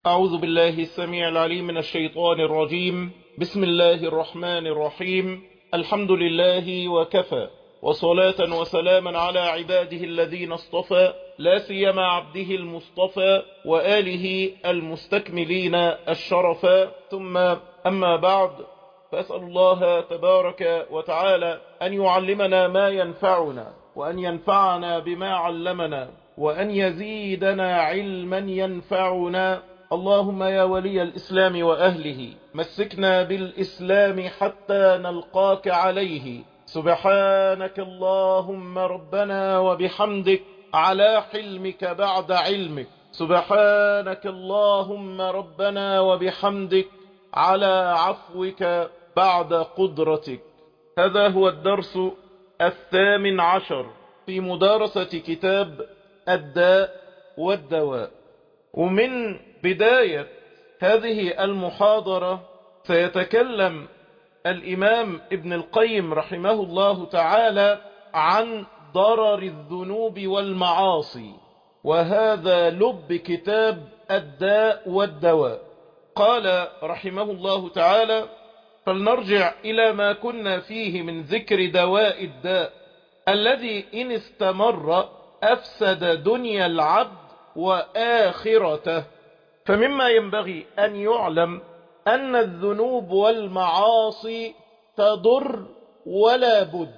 أعوذ بالله السميع العليم من الشيطان الرجيم بسم الله الرحمن الرحيم الحمد لله وكفى وصلاة وسلاما على عباده الذين اصطفى لا سيما عبده المصطفى وآله المستكملين الشرفا ثم أما بعد فأسأل الله تبارك وتعالى أن يعلمنا ما ينفعنا وأن ينفعنا بما علمنا وأن يزيدنا علما ينفعنا اللهم يا ولي الإسلام وأهله مسكنا بالإسلام حتى نلقاك عليه سبحانك اللهم ربنا وبحمدك على حلمك بعد علمك سبحانك اللهم ربنا وبحمدك على عفوك بعد قدرتك هذا هو الدرس الثامن عشر في مدارسة كتاب الداء والدواء ومن بداية هذه المحاضرة سيتكلم الإمام ابن القيم رحمه الله تعالى عن ضرر الذنوب والمعاصي وهذا لب كتاب الداء والدواء قال رحمه الله تعالى فلنرجع إلى ما كنا فيه من ذكر دواء الداء الذي إن استمر أفسد دنيا العبد وآخرته فمما ينبغي أن يعلم أن الذنوب والمعاصي تضر ولا بد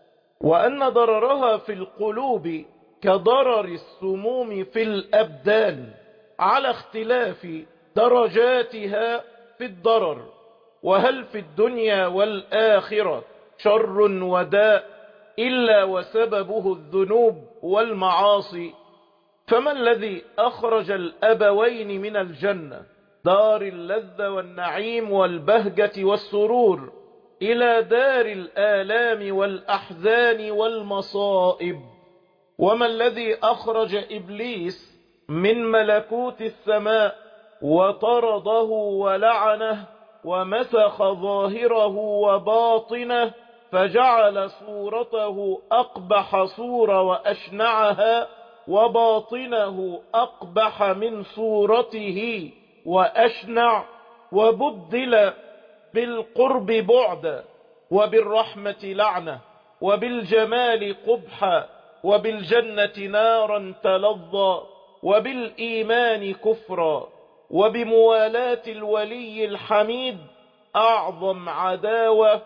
وأن ضررها في القلوب كضرر السموم في الأبدان على اختلاف درجاتها في الضرر وهل في الدنيا والآخرة شر وداء إلا وسببه الذنوب والمعاصي فما الذي أخرج الأبوين من الجنة دار اللذة والنعيم والبهجة والسرور إلى دار الآلام والأحزان والمصائب وما الذي أخرج إبليس من ملكوت السماء وطرده ولعنه ومسخ ظاهره وباطنه فجعل صورته أقبح صورة وأشنعها وباطنه أقبح من صورته وأشنع وبدل بالقرب بعدا وبالرحمة لعنة وبالجمال قبحا وبالجنة نارا تلظى وبالإيمان كفرا وبموالاة الولي الحميد أعظم عداوة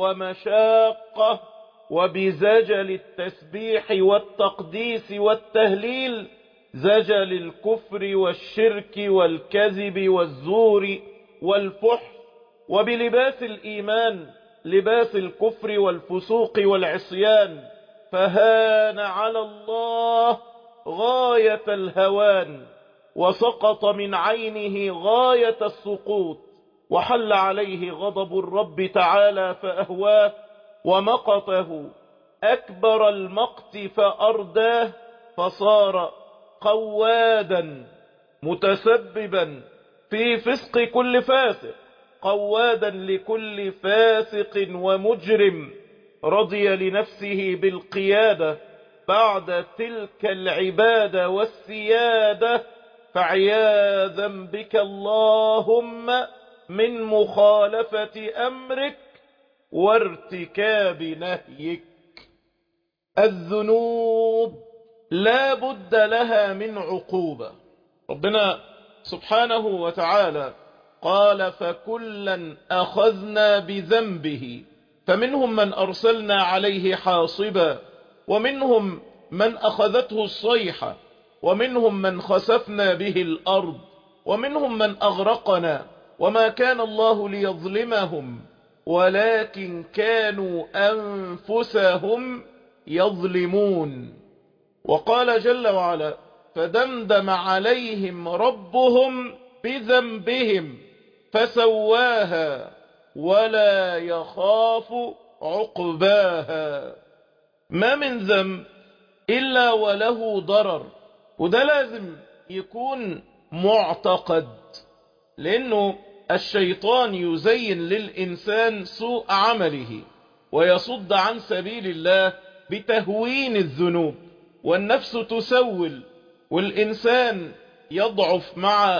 ومشاقة وبزجل التسبيح والتقديس والتهليل زجل الكفر والشرك والكذب والزور والفحش وبلباس الإيمان لباس الكفر والفسوق والعصيان فهان على الله غاية الهوان وسقط من عينه غاية السقوط وحل عليه غضب الرب تعالى فأهواه ومقته أكبر المقت فأرداه فصار قوادا متسببا في فسق كل فاسق قوادا لكل فاسق ومجرم رضي لنفسه بالقيادة بعد تلك العبادة والسيادة فعياذا بك اللهم من مخالفة أمرك وارتكاب نهيك الذنوب لا بد لها من عقوبة ربنا سبحانه وتعالى قال فكلا أخذنا بذنبه فمنهم من أرسلنا عليه حاصبا ومنهم من أخذته الصيحة ومنهم من خسفنا به الأرض ومنهم من أغرقنا وما كان الله ليظلمهم ولكن كانوا أنفسهم يظلمون وقال جل وعلا فدمدم عليهم ربهم بذنبهم فسواها ولا يخاف عقباها ما من ذنب إلا وله ضرر وده لازم يكون معتقد لأنه الشيطان يزين للإنسان سوء عمله ويصد عن سبيل الله بتهوين الذنوب والنفس تسول والإنسان يضعف مع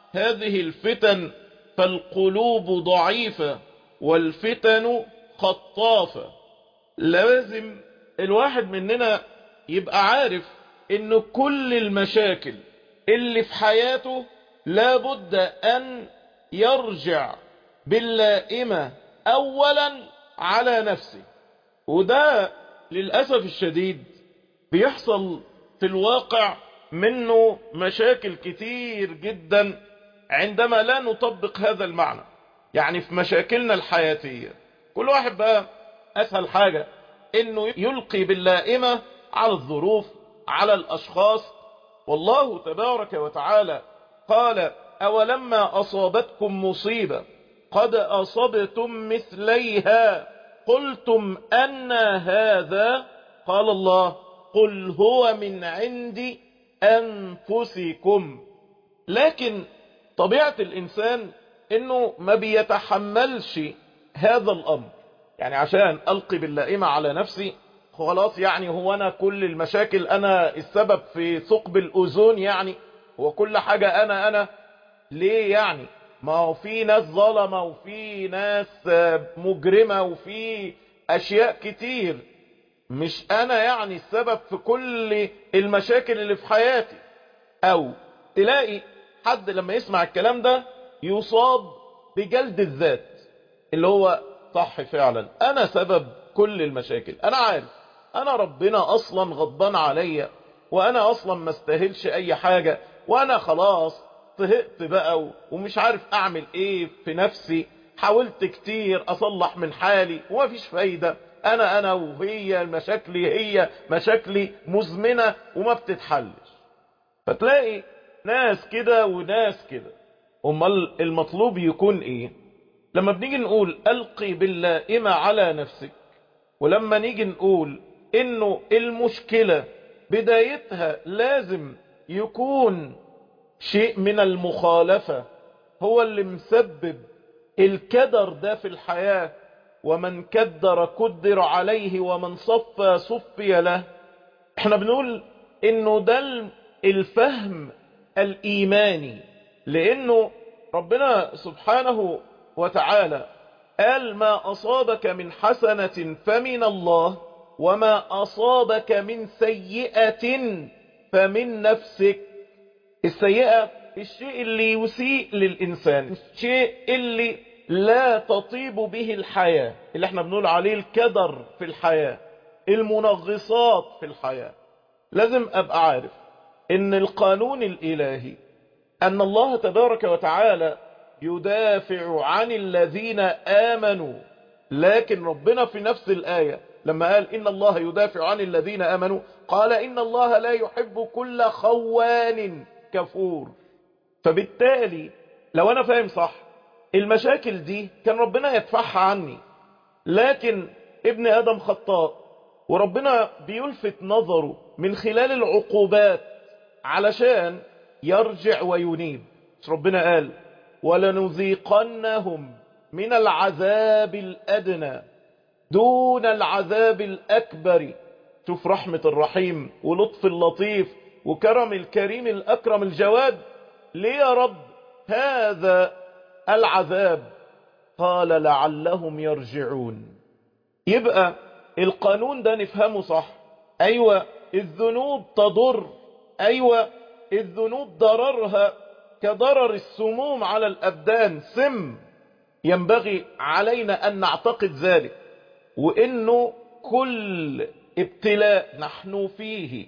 هذه الفتن فالقلوب ضعيفة والفتن خطافة لازم الواحد مننا يبقى عارف ان كل المشاكل اللي في حياته لابد ان يرجع باللائمة اولا على نفسه وده للأسف الشديد بيحصل في الواقع منه مشاكل كتير جدا عندما لا نطبق هذا المعنى يعني في مشاكلنا الحياتية كل واحد بقى أسهل حاجة إنه يلقي باللائمة على الظروف على الأشخاص والله تبارك وتعالى قال أولما أصابتكم مصيبة قد أصبتم مثليها قلتم أن هذا قال الله قل هو من عند أنفسكم لكن طبيعة الإنسان إنه ما بيتحملش هذا الأمر يعني عشان ألقي باللائمة على نفسي خلاص يعني هو أنا كل المشاكل أنا السبب في ثقب الأوزون يعني هو كل حاجة أنا أنا ليه يعني ما هو في ناس ظلمة وفي ناس مجرمة وفي أشياء كتير مش أنا يعني السبب في كل المشاكل اللي في حياتي أو تلاقي حد لما يسمع الكلام ده يصاب بجلد الذات اللي هو صح فعلا أنا سبب كل المشاكل أنا عارف أنا ربنا أصلا غضبان عليا وأنا أصلا ما استاهلش أي حاجة وأنا خلاص طهقت بقى ومش عارف أعمل إيه في نفسي حاولت كتير أصلح من حالي ومفيش فايدة أنا أنا وهي مشاكلي هي مشاكلي مزمنة وما بتتحلش فتلاقي ناس كده وناس كده امال المطلوب يكون ايه لما بنيجي نقول القي باللائمة على نفسك ولما نيجي نقول انه المشكلة بدايتها لازم يكون شيء من المخالفة هو اللي مسبب الكدر ده في الحياة ومن كدر كدر عليه ومن صفى صفي له احنا بنقول انه ده الفهم الايماني لانه ربنا سبحانه وتعالى قال ما اصابك من حسنة فمن الله وما اصابك من سيئة فمن نفسك السيئة الشيء اللي يسيء للإنسان الشيء اللي لا تطيب به الحياة اللي احنا بنقول عليه الكدر في الحياة المنغصات في الحياة لازم أبقى عارف ان القانون الإلهي أن الله تبارك وتعالى يدافع عن الذين آمنوا لكن ربنا في نفس الآية لما قال إن الله يدافع عن الذين آمنوا قال إن الله لا يحب كل خوان كفور فبالتالي لو أنا فاهم صح المشاكل دي كان ربنا يدفعها عني لكن ابن آدم خطاء وربنا بيلفت نظره من خلال العقوبات علشان يرجع وينيب ربنا قال ولنذيقنهم من العذاب الأدنى دون العذاب الأكبر شوف رحمة الرحيم ولطف اللطيف وكرم الكريم الأكرم الجواد ليه يا رب هذا العذاب قال لعلهم يرجعون يبقى القانون ده نفهمه صح أيوة الذنوب تضر أيوة الذنوب ضررها كضرر السموم على الأبدان سم ينبغي علينا أن نعتقد ذلك وإنه كل ابتلاء نحن فيه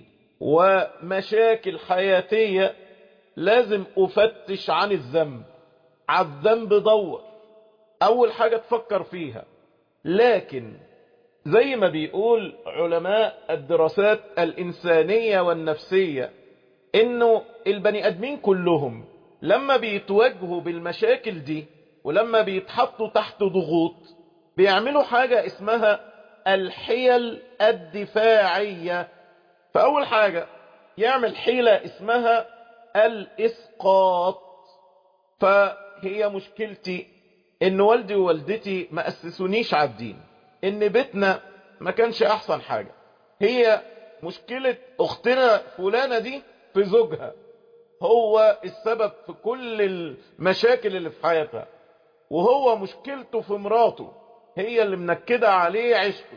ومشاكل حياتية لازم أفتش عن الذنب على الذنب دور أول حاجة تفكر فيها لكن زي ما بيقول علماء الدراسات الإنسانية والنفسية إنه البني أدمين كلهم لما بيتواجهوا بالمشاكل دي ولما بيتحطوا تحت ضغوط بيعملوا حاجة اسمها الحيل الدفاعية فأول حاجة يعمل حيلة اسمها الإسقاط فهي مشكلتي ان والدي ووالدتي ما أسسونيش على الدين ان بيتنا ما كانش أحسن حاجة هي مشكلة أختنا فلانة دي في زوجها هو السبب في كل المشاكل اللي في حياتها وهو مشكلته في مراته هي اللي منكدة عليه عشته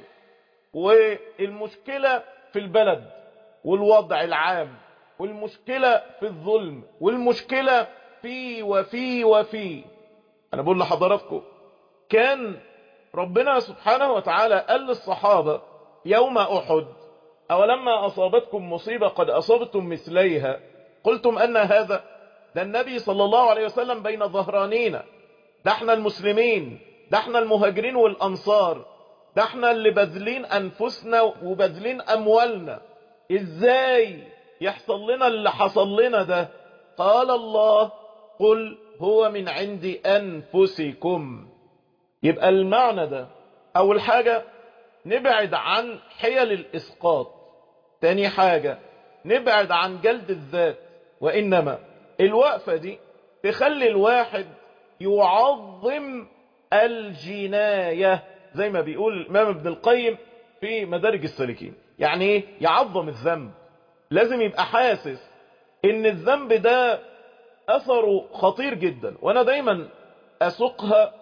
والمشكلة في البلد والوضع العام والمشكلة في الظلم والمشكلة في وفي وفي أنا بقول لحضراتكم كان ربنا سبحانه وتعالى قال للصحابة يوم أحد أولما أصابتكم مصيبة قد أصبتم مثليها قلتم أن هذا ده النبي صلى الله عليه وسلم بين ظهرانينا ده احنا المسلمين ده احنا المهاجرين والأنصار ده احنا اللي بذلين أنفسنا وبذلين أموالنا ازاي يحصل لنا اللي حصل لنا ده قال الله قل هو من عند أنفسكم يبقى المعنى ده أول حاجة نبعد عن حيل الإسقاط تاني حاجة نبعد عن جلد الذات وإنما الوقفة دي تخلي الواحد يعظم الجناية زي ما بيقول الإمام ابن القيم في مدارج السالكين يعني ايه يعظم الذنب لازم يبقى حاسس ان الذنب ده اثره خطير جدا وانا دايما اسقها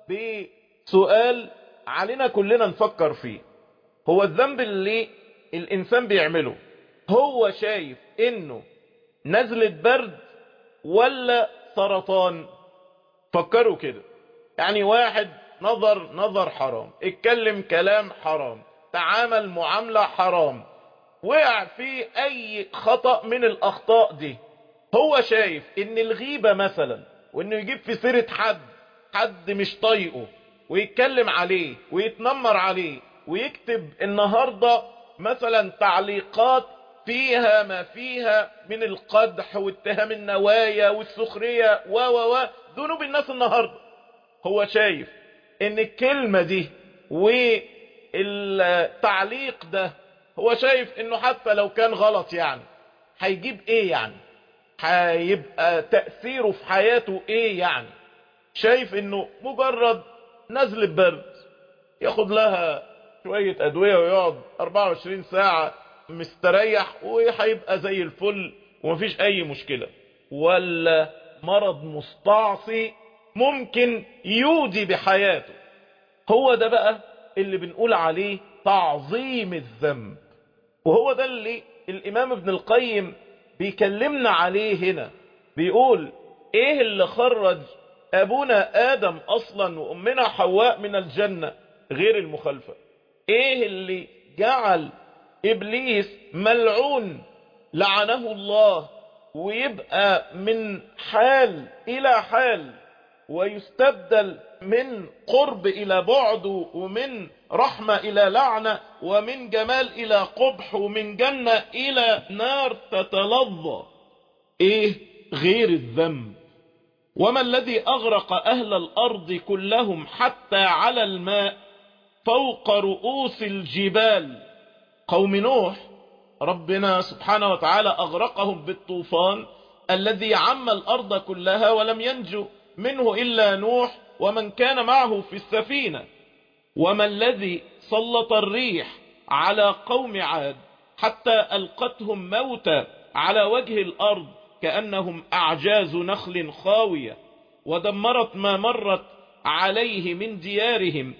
بسؤال علينا كلنا نفكر فيه هو الذنب اللي الانسان بيعمله هو شايف انه نزلة برد ولا سرطان فكروا كده يعني واحد نظر نظر حرام اتكلم كلام حرام تعامل معاملة حرام وقع في اي خطأ من الاخطاء دي هو شايف ان الغيبة مثلا وانه يجيب في سيرة حد حد مش طايقه ويتكلم عليه ويتنمر عليه ويكتب النهاردة مثلا تعليقات فيها ما فيها من القدح واتهام النوايا والسخرية و و و ذنوب الناس النهاردة هو شايف ان الكلمة دي والتعليق ده هو شايف انه حتى لو كان غلط يعني هيجيب ايه يعني هيبقى تأثيره في حياته ايه يعني شايف انه مجرد نزل برد ياخد لها شوية ادوية ويقعد 24 ساعة مستريح وهيبقى زي الفل ومفيش اي مشكلة ولا مرض مستعصي ممكن يودي بحياته هو ده بقى اللي بنقول عليه تعظيم الذنب وهو ده اللي الامام ابن القيم بيكلمنا عليه هنا بيقول ايه اللي خرج ابونا ادم اصلا وامنا حواء من الجنة غير المخالفة ايه اللي جعل ابليس ملعون لعنه الله ويبقى من حال الى حال ويستبدل من قرب الى بعد ومن رحمة الى لعنة ومن جمال الى قبح ومن جنة الى نار تتلظى ايه غير الذنب وما الذي اغرق اهل الارض كلهم حتى على الماء فوق رؤوس الجبال قوم نوح ربنا سبحانه وتعالى اغرقهم بالطوفان الذي عم الارض كلها ولم ينجو منه الا نوح ومن كان معه في السفينة وما الذي سلط الريح على قوم عاد حتى ألقتهم موتى على وجه الأرض كأنهم أعجاز نخل خاوية ودمرت ما مرت عليه من ديارهم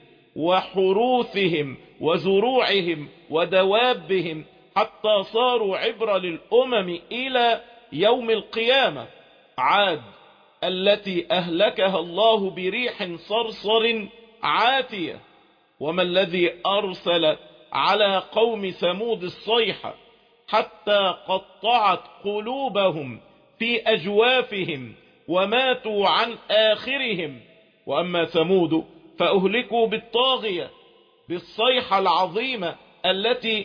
وحروثهم وزروعهم ودوابهم حتى صاروا عبرة للأمم إلى يوم القيامة عاد التي أهلكها الله بريح صرصر عاتية وما الذي أرسل على قوم ثمود الصيحة حتى قطعت قلوبهم في أجوافهم وماتوا عن آخرهم وأما ثمود فأهلكوا بالطاغية بالصيحة العظيمة التي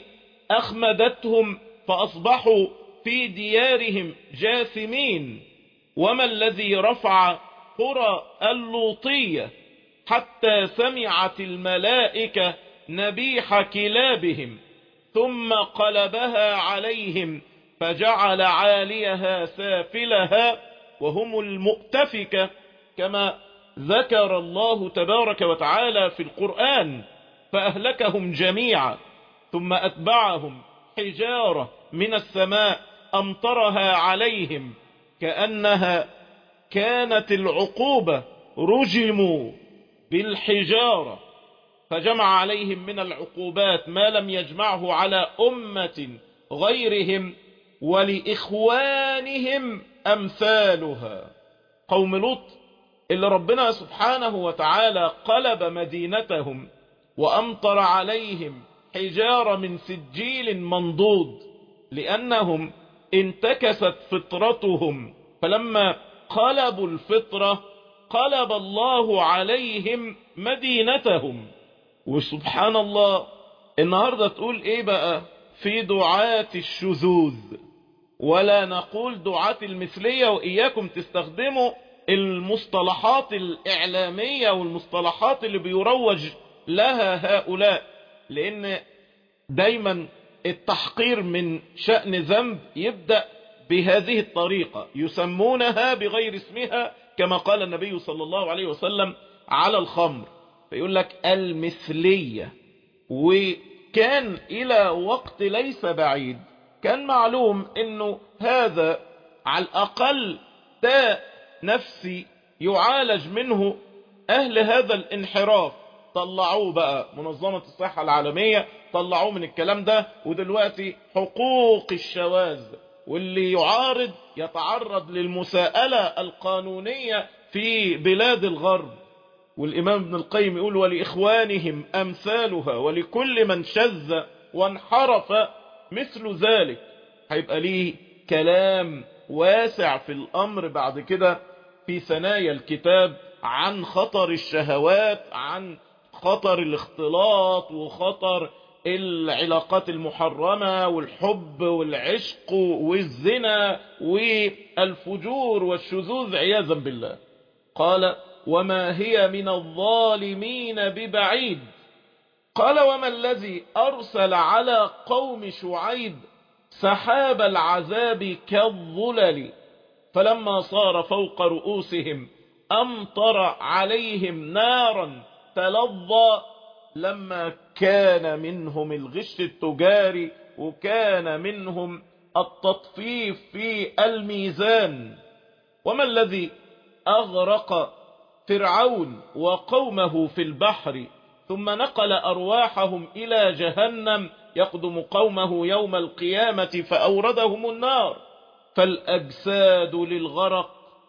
أخمدتهم فأصبحوا في ديارهم جاثمين وما الذي رفع قرى اللوطية حتى سمعت الملائكة نبيح كلابهم ثم قلبها عليهم فجعل عاليها سافلها وهم المؤتفكة كما ذكر الله تبارك وتعالى في القرآن فأهلكهم جميعا ثم أتبعهم حجارة من السماء أمطرها عليهم كأنها كانت العقوبة رجموا بالحجارة فجمع عليهم من العقوبات ما لم يجمعه على أمة غيرهم ولإخوانهم أمثالها قوم لوط اللي ربنا سبحانه وتعالى قلب مدينتهم وأمطر عليهم حجارة من سجيل منضود لأنهم انتكست فطرتهم فلما قلبوا الفطرة قلب الله عليهم مدينتهم وسبحان الله النهاردة تقول ايه بقى في دعاة الشذوذ ولا نقول دعاة المثلية وإياكم تستخدموا المصطلحات الإعلامية والمصطلحات اللي بيروج لها هؤلاء لأن دايما التحقير من شأن ذنب يبدأ بهذه الطريقة يسمونها بغير اسمها كما قال النبي صلى الله عليه وسلم على الخمر فيقول لك المثلية وكان إلى وقت ليس بعيد كان معلوم انه هذا على الأقل داء نفسي يعالج منه أهل هذا الانحراف طلعوه بقى منظمة الصحة العالمية طلعوه من الكلام ده ودلوقتي حقوق الشواذ واللي يعارض يتعرض للمساءلة القانونية في بلاد الغرب والإمام ابن القيم يقول ولإخوانهم أمثالها ولكل من شذ وانحرف مثل ذلك هيبقى ليه كلام واسع في الأمر بعد كده في ثنايا الكتاب عن خطر الشهوات عن خطر الاختلاط وخطر العلاقات المحرمة والحب والعشق والزنا والفجور والشذوذ عياذا بالله قال وما هي من الظالمين ببعيد قال وما الذي أرسل على قوم شعيب سحاب العذاب كالظلل فلما صار فوق رؤوسهم أمطر عليهم نارا تلظى لما كان منهم الغش التجاري وكان منهم التطفيف في الميزان وما الذي أغرق فرعون وقومه في البحر ثم نقل أرواحهم إلى جهنم يقدم قومه يوم القيامة فأوردهم النار فالأجساد للغرق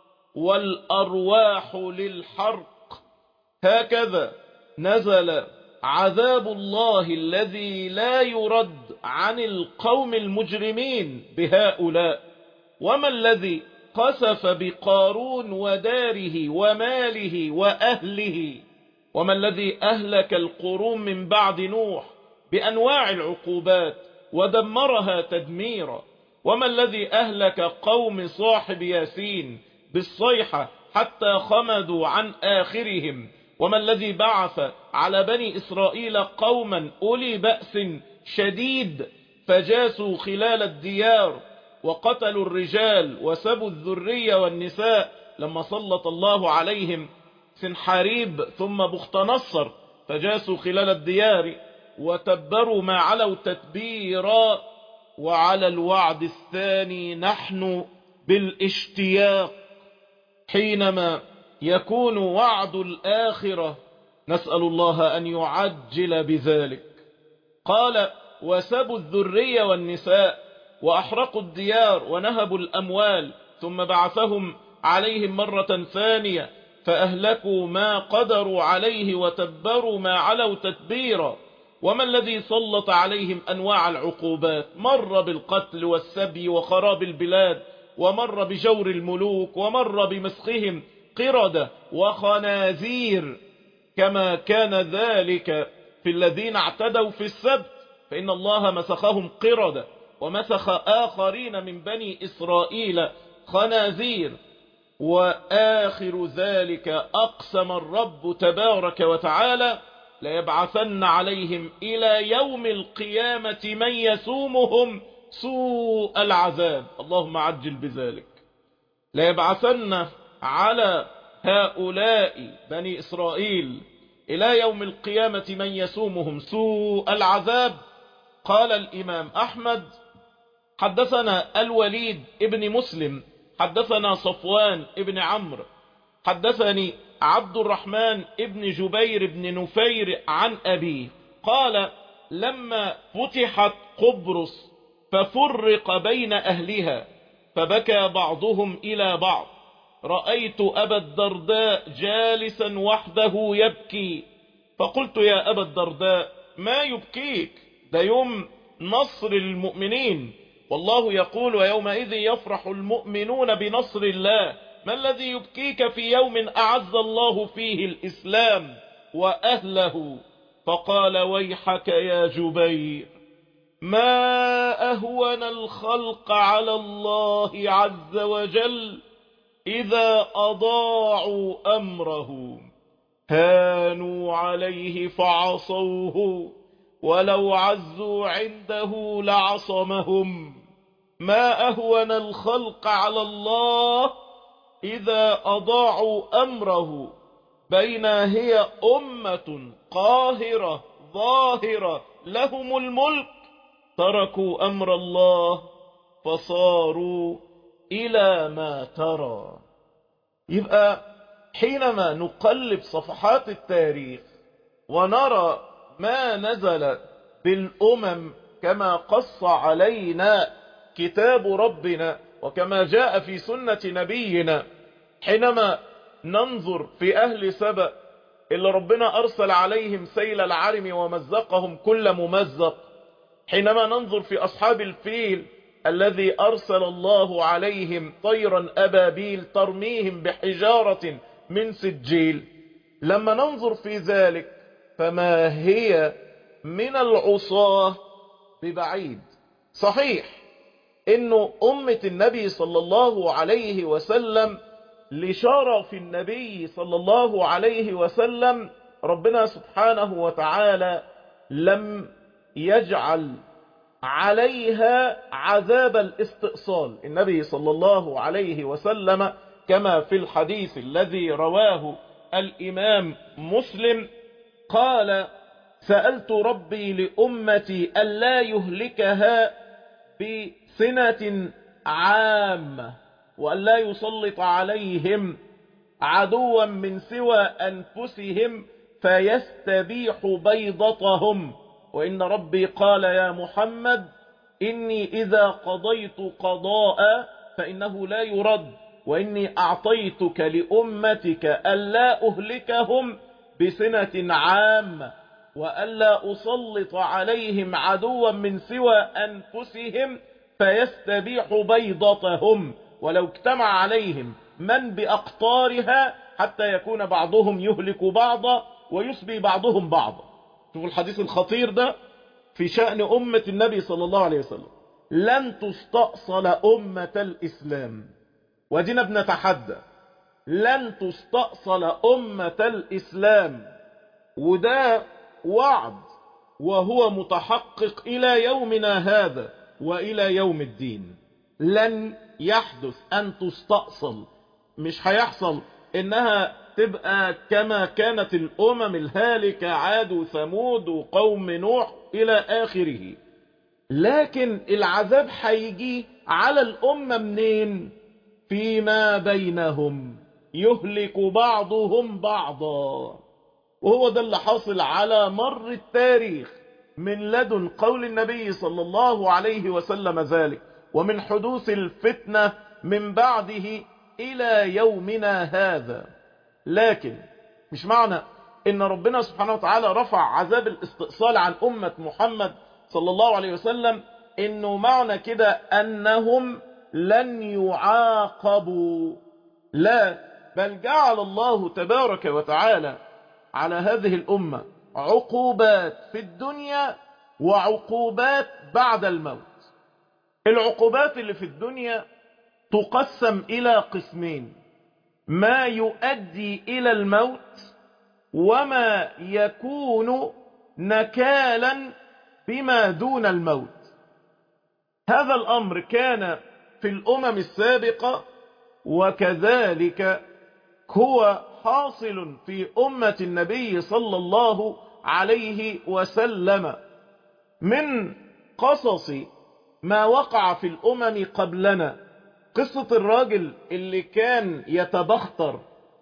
والأرواح للحرق هكذا نزل عذاب الله الذي لا يرد عن القوم المجرمين بهؤلاء وما الذي قسف بقارون وداره وماله وأهله وما الذي أهلك القرون من بعد نوح بأنواع العقوبات ودمرها تدميرا وما الذي أهلك قوم صاحب ياسين بالصيحة حتى خمدوا عن آخرهم وما الذي بعث على بني إسرائيل قوما أولي بأس شديد فجاسوا خلال الديار وقتلوا الرجال وسبوا الذرية والنساء لما سلط الله عليهم سنحاريب ثم بخت نصر فجاسوا خلال الديار وتبروا ما علوا تتبيرا وعلى الوعد الثاني نحن بالاشتياق حينما يكون وعد الآخرة نسأل الله أن يعجل بذلك قال وسبوا الذرية والنساء وأحرقوا الديار ونهبوا الأموال ثم بعثهم عليهم مرة ثانية فأهلكوا ما قدروا عليه وتبروا ما علوا تتبيرا وما الذي سلط عليهم أنواع العقوبات مر بالقتل والسبي وخراب البلاد ومر بجور الملوك ومر بمسخهم قردة وخنازير كما كان ذلك في الذين اعتدوا في السبت فإن الله مسخهم قردة ومسخ آخرين من بني إسرائيل خنازير وآخر ذلك أقسم الرب تبارك وتعالى ليبعثن عليهم إلى يوم القيامة من يسومهم سوء العذاب اللهم عجل بذلك ليبعثن على هؤلاء بني إسرائيل إلى يوم القيامة من يسومهم سوء العذاب قال الإمام أحمد حدثنا الوليد ابن مسلم حدثنا صفوان ابن عمرو حدثني عبد الرحمن ابن جبير بن نفير عن أبيه قال لما فتحت قبرص ففرق بين أهلها فبكى بعضهم إلى بعض رأيت أبا الدرداء جالسا وحده يبكي فقلت يا أبا الدرداء ما يبكيك ده يوم نصر المؤمنين والله يقول ويومئذ يفرح المؤمنون بنصر الله ما الذي يبكيك في يوم أعز الله فيه الإسلام وأهله فقال ويحك يا جبير ما أهون الخلق على الله عز وجل إذا أضاعوا أمره هانوا عليه فعصوه ولو عزوا عنده لعصمهم ما أهون الخلق على الله إذا أضاعوا أمره بين هي أمة قاهرة ظاهرة لهم الملك تركوا أمر الله فصاروا إلى ما ترى يبقى حينما نقلب صفحات التاريخ ونرى ما نزل بالأمم كما قص علينا كتاب ربنا وكما جاء في سنة نبينا حينما ننظر في أهل سبأ اللي ربنا أرسل عليهم سيل العرم ومزقهم كل ممزق حينما ننظر في أصحاب الفيل الذي أرسل الله عليهم طيرا أبابيل ترميهم بحجارة من سجيل لما ننظر في ذلك فما هي من العصاة ببعيد صحيح انه امة النبي صلى الله عليه وسلم لشرف النبي صلى الله عليه وسلم ربنا سبحانه وتعالى لم يجعل عليها عذاب الاستئصال النبي صلى الله عليه وسلم كما في الحديث الذي رواه الإمام مسلم قال سألت ربي لأمتي ألا يهلكها بسنة عامة وألا يسلط عليهم عدوا من سوى أنفسهم فيستبيح بيضتهم وإن ربي قال يا محمد إني إذا قضيت قضاء فإنه لا يرد وإني أعطيتك لأمتك ألا أهلكهم بسنة عامة وألا أسلط عليهم عدوا من سوى أنفسهم فيستبيح بيضتهم ولو اجتمع عليهم من بأقطارها حتى يكون بعضهم يهلك بعضا ويسبي بعضهم بعضا شوفوا الحديث الخطير ده في شأن أمة النبي صلى الله عليه وسلم لن تستأصل أمة الإسلام ودينا بنتحدى لن تستأصل أمة الإسلام وده وعد وهو متحقق إلى يومنا هذا وإلى يوم الدين لن يحدث أن تستأصل مش هيحصل إنها تبقى كما كانت الأمم الهالكة عاد وثمود وقوم نوح إلى آخره لكن العذاب هيجي على الأمة منين فيما بينهم يهلك بعضهم بعضا وهو ده اللي حاصل على مر التاريخ من لدن قول النبي صلى الله عليه وسلم ذلك ومن حدوث الفتنة من بعده إلى يومنا هذا لكن مش معنى ان ربنا سبحانه وتعالى رفع عذاب الاستئصال عن أمة محمد صلى الله عليه وسلم انه معنى كده انهم لن يعاقبوا لا بل جعل الله تبارك وتعالى على هذه الأمة عقوبات في الدنيا وعقوبات بعد الموت العقوبات اللي في الدنيا تقسم إلى قسمين ما يؤدي إلى الموت وما يكون نكالا بما دون الموت هذا الأمر كان في الأمم السابقة وكذلك هو حاصل في أمة النبي صلى الله عليه وسلم من قصص ما وقع في الأمم قبلنا قصة الراجل اللي كان يتبختر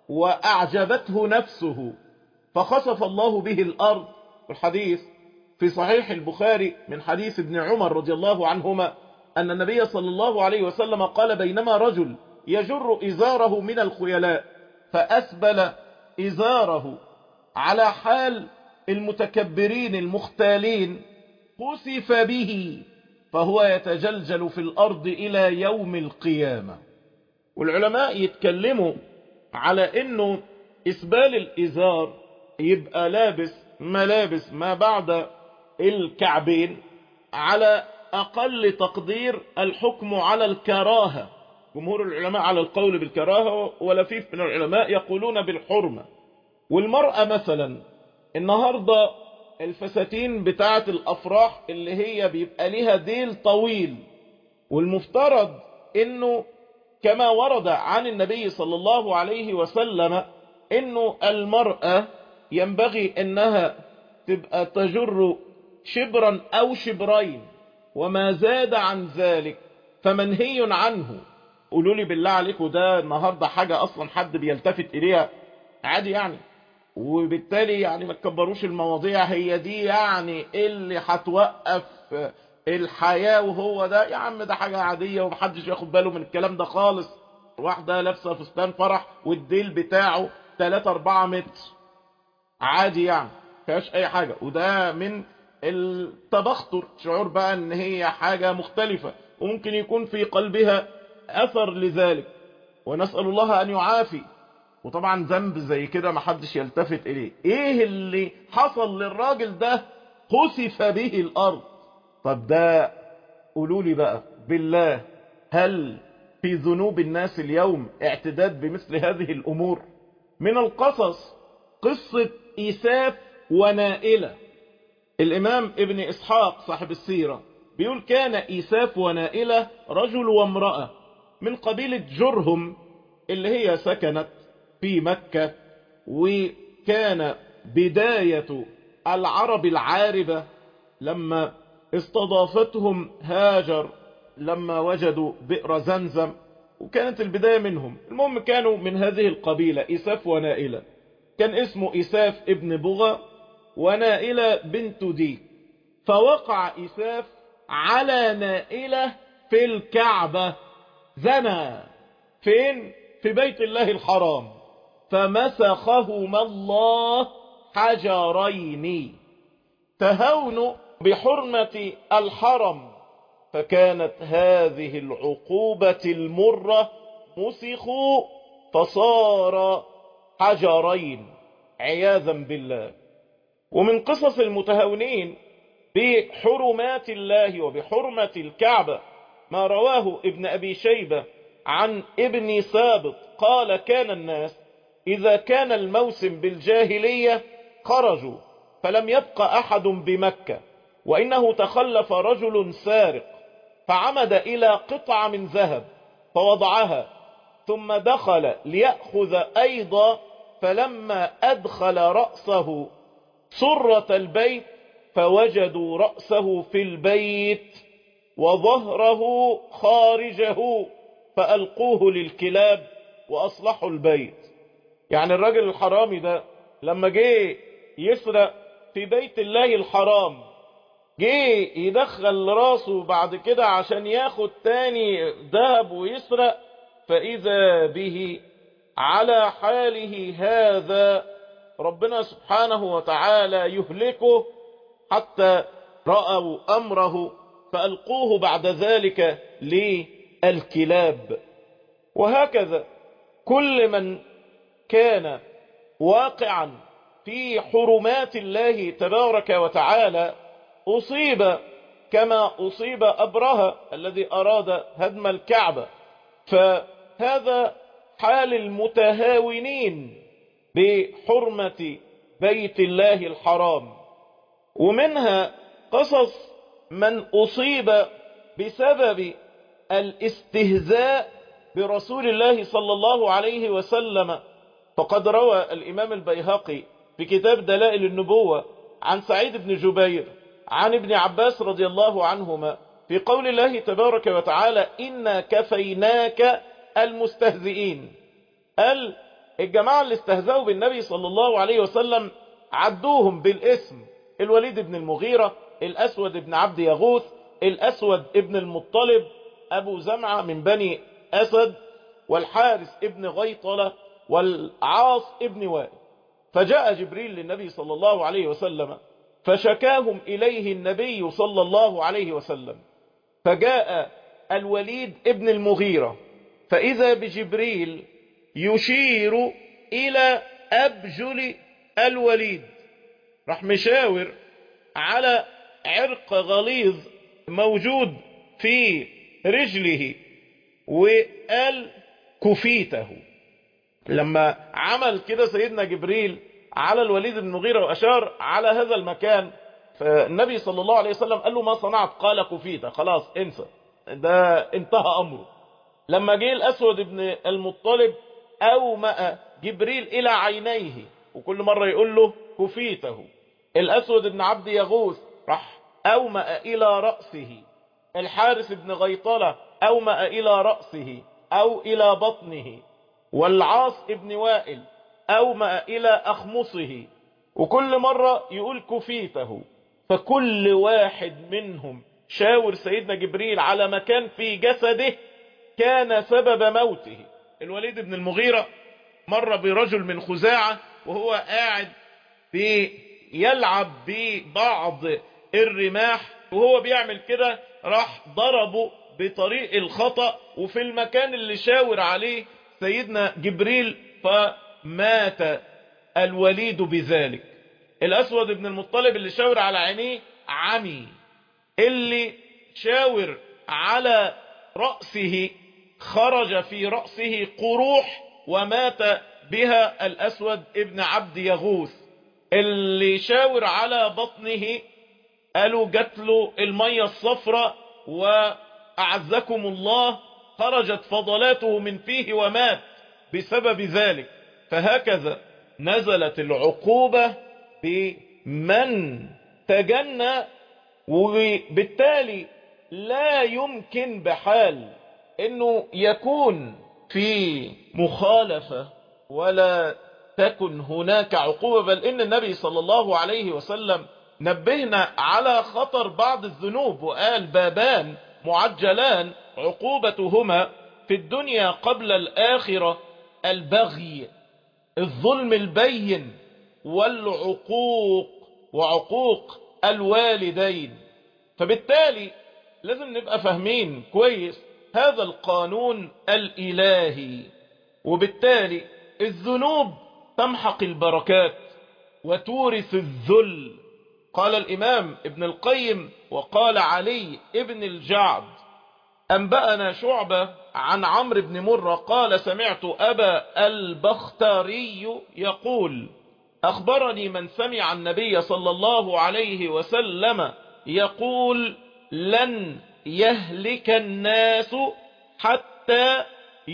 وأعجبته نفسه فخسف الله به الأرض الحديث في صحيح البخاري من حديث ابن عمر رضي الله عنهما أن النبي صلى الله عليه وسلم قال بينما رجل يجر إزاره من الخيلاء فأسبل إزاره على حال المتكبرين المختالين خسف به فهو يتجلجل في الأرض إلى يوم القيامة والعلماء يتكلموا على أنه إسبال الإزار يبقى لابس ملابس ما بعد الكعبين على أقل تقدير الحكم على الكراهة جمهور العلماء على القول بالكراهة ولفيف من العلماء يقولون بالحرمة والمرأة مثلا النهاردة الفساتين بتاعة الأفراح اللي هي بيبقى ليها ديل طويل والمفترض انه كما ورد عن النبي صلى الله عليه وسلم انه المرأة ينبغي انها تبقى تجر شبرا او شبرين وما زاد عن ذلك فمنهي عنه قولوا لي بالله عليكم ده النهاردة حاجة اصلا حد بيلتفت اليها عادي يعني وبالتالي يعني ما تكبروش المواضيع هي دي يعني اللي هتوقف الحياة وهو ده يا عم ده حاجة عادية ومحدش ياخد باله من الكلام ده خالص واحدة لابسة فستان فرح والديل بتاعه 3 4 متر عادي يعني فيهاش اي حاجة وده من التبختر شعور بقى ان هي حاجة مختلفة وممكن يكون في قلبها اثر لذلك ونسأل الله ان يعافي وطبعا ذنب زي كده محدش يلتفت اليه ايه اللي حصل للراجل ده خسف به الارض طب ده قولوا لي بقى بالله هل في ذنوب الناس اليوم اعتداد بمثل هذه الامور من القصص قصة إيساف ونائلة الإمام ابن إسحاق صاحب السيرة بيقول كان إيساف ونائلة رجل وامرأة من قبيلة جرهم اللي هي سكنت في مكة وكان بداية العرب العاربة لما استضافتهم هاجر لما وجدوا بئر زمزم وكانت البداية منهم المهم كانوا من هذه القبيلة إساف ونائلة كان اسمه إساف ابن بغى ونائلة بنت دي فوقع إساف على نائلة في الكعبة زنى فين في بيت الله الحرام فمسخهما الله حجرين تهون بحرمة الحرم فكانت هذه العقوبة المرة مسخوا فصار حجرين عياذا بالله ومن قصص المتهاونين بحرمات الله وبحرمة الكعبة ما رواه ابن أبي شيبة عن ابن سابط قال كان الناس إذا كان الموسم بالجاهلية خرجوا فلم يبق أحد بمكة وإنه تخلف رجل سارق فعمد إلى قطعة من ذهب فوضعها ثم دخل ليأخذ أيضا فلما أدخل رأسه سرة البيت فوجدوا رأسه في البيت وظهره خارجه فألقوه للكلاب وأصلحوا البيت يعني الراجل الحرامي ده لما جه يسرق في بيت الله الحرام جه يدخل راسه بعد كده عشان ياخد تاني ذهب ويسرق فإذا به على حاله هذا ربنا سبحانه وتعالى يهلكه حتى رأوا أمره فألقوه بعد ذلك للكلاب وهكذا كل من كان واقعا في حرمات الله تبارك وتعالى أصيب كما أصيب أبرهة الذي أراد هدم الكعبة فهذا حال المتهاونين بحرمة بيت الله الحرام ومنها قصص من أصيب بسبب الاستهزاء برسول الله صلى الله عليه وسلم فقد روى الإمام البيهقي في كتاب دلائل النبوة عن سعيد بن جبير عن ابن عباس رضي الله عنهما في قول الله تبارك وتعالى إنا كفيناك المستهزئين قال الجماعة اللي استهزأوا بالنبي صلى الله عليه وسلم عدوهم بالاسم الوليد بن المغيرة الأسود بن عبد يغوث الأسود ابن المطلب أبو زمعة من بني أسد والحارس ابن غيطلة والعاص ابن وائل فجاء جبريل للنبي صلى الله عليه وسلم فشكاهم إليه النبي صلى الله عليه وسلم فجاء الوليد ابن المغيرة فإذا بجبريل يشير إلى أبجل الوليد راح مشاور على عرق غليظ موجود في رجله وقال كفيته لما عمل كده سيدنا جبريل على الوليد بن المغيرة وأشار على هذا المكان فالنبي صلى الله عليه وسلم قال له ما صنعت قال كفيته خلاص انسى ده انتهى أمره لما جه الأسود بن المطلب أومأ جبريل إلى عينيه وكل مرة يقول له كفيته الأسود بن عبد يغوث راح أومأ إلى رأسه الحارس بن غيطلة أومأ إلى رأسه أو إلى بطنه والعاص ابن وائل أومأ إلى أخمصه وكل مرة يقول كفيته فكل واحد منهم شاور سيدنا جبريل على مكان في جسده كان سبب موته الوليد بن المغيرة مر برجل من خزاعة وهو قاعد بيلعب ببعض الرماح وهو بيعمل كده راح ضربه بطريق الخطأ وفي المكان اللي شاور عليه سيدنا جبريل فمات الوليد بذلك الأسود بن المطلب اللي شاور على عينيه عمي اللي شاور على رأسه خرج في رأسه قروح ومات بها الأسود ابن عبد يغوث اللي شاور على بطنه قالوا جات له المية الصفراء وأعزكم الله خرجت فضلاته من فيه ومات بسبب ذلك فهكذا نزلت العقوبة بمن تجنى وبالتالي لا يمكن بحال انه يكون في مخالفة ولا تكن هناك عقوبة بل ان النبي صلى الله عليه وسلم نبهنا على خطر بعض الذنوب وقال بابان معجلان عقوبتهما في الدنيا قبل الآخرة البغي الظلم البين والعقوق وعقوق الوالدين فبالتالي لازم نبقى فاهمين كويس هذا القانون الإلهي وبالتالي الذنوب تمحق البركات وتورث الذل قال الإمام ابن القيم وقال علي ابن الجعد أنبأنا شعبة عن عمرو بن مرة قال سمعت أبا البختاري يقول أخبرني من سمع النبي صلى الله عليه وسلم يقول لن يهلك الناس حتى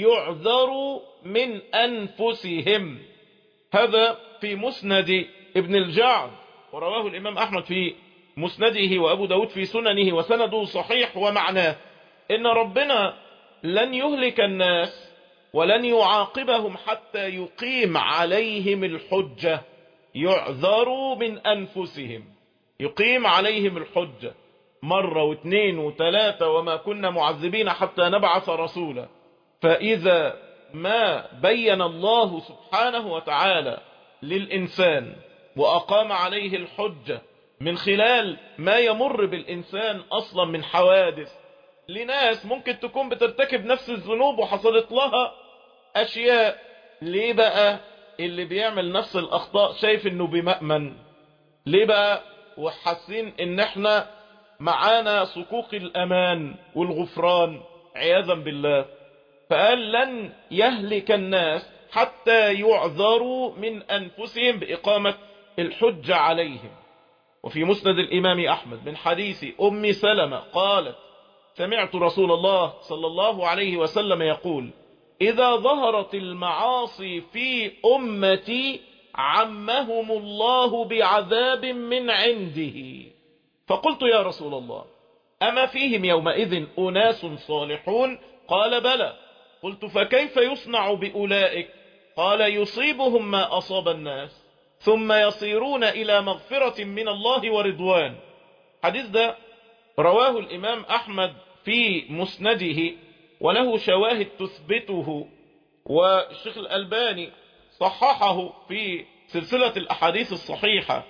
يعذروا من أنفسهم هذا في مسند ابن الجعد ورواه الإمام أحمد في مسنده وأبو داود في سننه وسنده صحيح ومعناه إن ربنا لن يهلك الناس ولن يعاقبهم حتى يقيم عليهم الحجة يعذروا من أنفسهم يقيم عليهم الحجة مرة واثنين وثلاثة وما كنا معذبين حتى نبعث رسولا فإذا ما بين الله سبحانه وتعالى للإنسان وأقام عليه الحجة من خلال ما يمر بالإنسان أصلا من حوادث لناس ممكن تكون بترتكب نفس الذنوب وحصلت لها أشياء ليه بقى اللي بيعمل نفس الأخطاء شايف انه بمأمن ليه بقى وحاسين ان احنا معانا صكوك الأمان والغفران عياذا بالله فقال لن يهلك الناس حتى يعذروا من أنفسهم بإقامة الحجة عليهم وفي مسند الإمام أحمد من حديث أم سلمة قالت سمعت رسول الله صلى الله عليه وسلم يقول إذا ظهرت المعاصي في أمتي عمهم الله بعذاب من عنده فقلت يا رسول الله أما فيهم يومئذ أناس صالحون قال بلى قلت فكيف يصنع بأولئك قال يصيبهم ما أصاب الناس ثم يصيرون إلى مغفرة من الله ورضوان حديث ده رواه الإمام أحمد في مسنده وله شواهد تثبته والشيخ الألباني صححه في سلسلة الأحاديث الصحيحة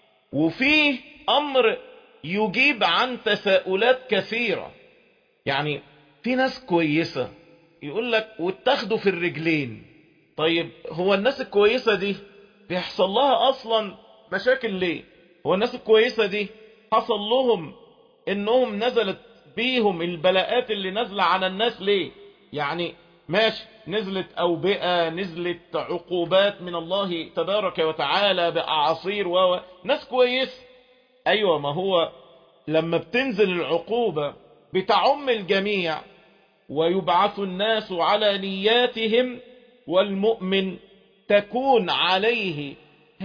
وفيه أمر يجيب عن تساؤلات كثيرة يعني في ناس كويسة يقول لك واتخذوا في الرجلين طيب هو الناس الكويسة دي بيحصل لها أصلا مشاكل ليه هو الناس الكويسة دي حصل لهم انهم نزلت بيهم البلاءات اللي نزل على الناس ليه يعني ماشي نزلت أوبئة نزلت عقوبات من الله تبارك وتعالى بأعاصير و ناس كويس أيوة ما هو لما بتنزل العقوبة بتعم الجميع ويبعث الناس على نياتهم والمؤمن تكون عليه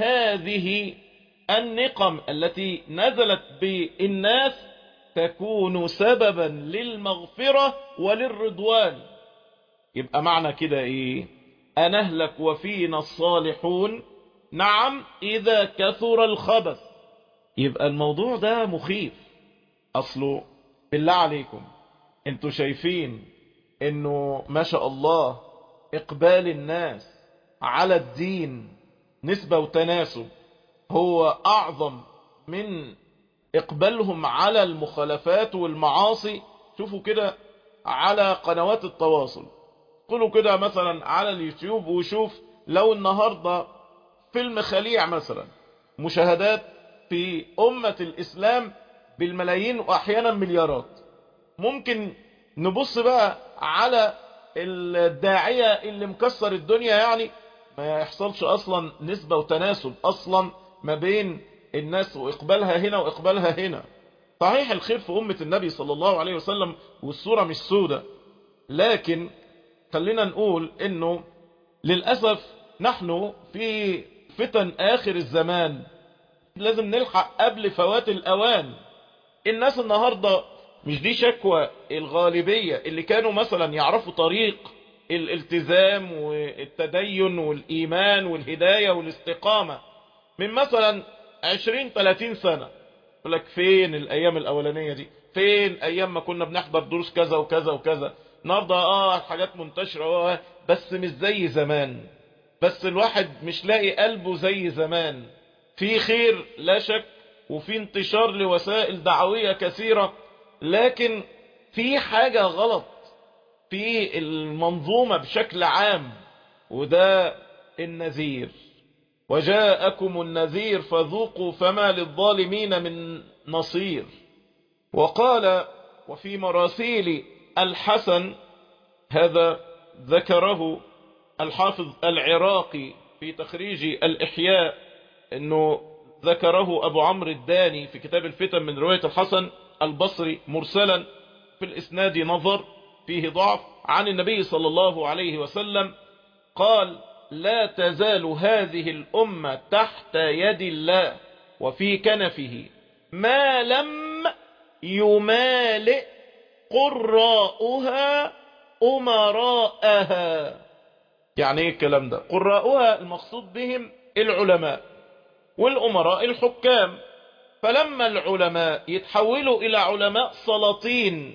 هذه النقم التي نزلت بالناس تكون سببا للمغفرة وللرضوان يبقى معنى كده ايه أنهلك وفينا الصالحون نعم إذا كثر الخبث يبقى الموضوع ده مخيف أصله بالله عليكم انتوا شايفين انه ما شاء الله اقبال الناس على الدين نسبة وتناسب هو اعظم من اقبالهم على المخالفات والمعاصي شوفوا كده على قنوات التواصل قولوا كده مثلا على اليوتيوب وشوف لو النهاردة فيلم خليع مثلا مشاهدات في أمة الإسلام بالملايين وأحيانا مليارات ممكن نبص بقى على الداعية اللي مكسر الدنيا يعني ما يحصلش أصلا نسبة وتناسب أصلا ما بين الناس وإقبالها هنا وإقبالها هنا صحيح الخير في أمة النبي صلى الله عليه وسلم والصورة مش سودة لكن خلينا نقول انه للأسف نحن في فتن آخر الزمان لازم نلحق قبل فوات الأوان الناس النهاردة مش دي شكوى الغالبية اللي كانوا مثلا يعرفوا طريق الالتزام والتدين والإيمان والهداية والاستقامة من مثلا عشرين تلاتين سنة يقول لك فين الأيام الأولانية دي فين أيام ما كنا بنحضر دروس كذا وكذا وكذا النهارده اه الحاجات منتشرة آه بس مش زي زمان بس الواحد مش لاقي قلبه زي زمان في خير لا شك وفي انتشار لوسائل دعوية كثيرة لكن في حاجة غلط في المنظومة بشكل عام وده النذير وجاءكم النذير فذوقوا فما للظالمين من نصير وقال وفي مراسيل الحسن هذا ذكره الحافظ العراقي في تخريج الإحياء أنه ذكره أبو عمرو الداني في كتاب الفتن من رواية الحسن البصري مرسلا في الإسناد نظر فيه ضعف عن النبي صلى الله عليه وسلم قال لا تزال هذه الأمة تحت يد الله وفي كنفه ما لم يمالئ قراؤها أمراءها يعني ايه الكلام ده قراؤها المقصود بهم العلماء والأمراء الحكام فلما العلماء يتحولوا إلى علماء سلاطين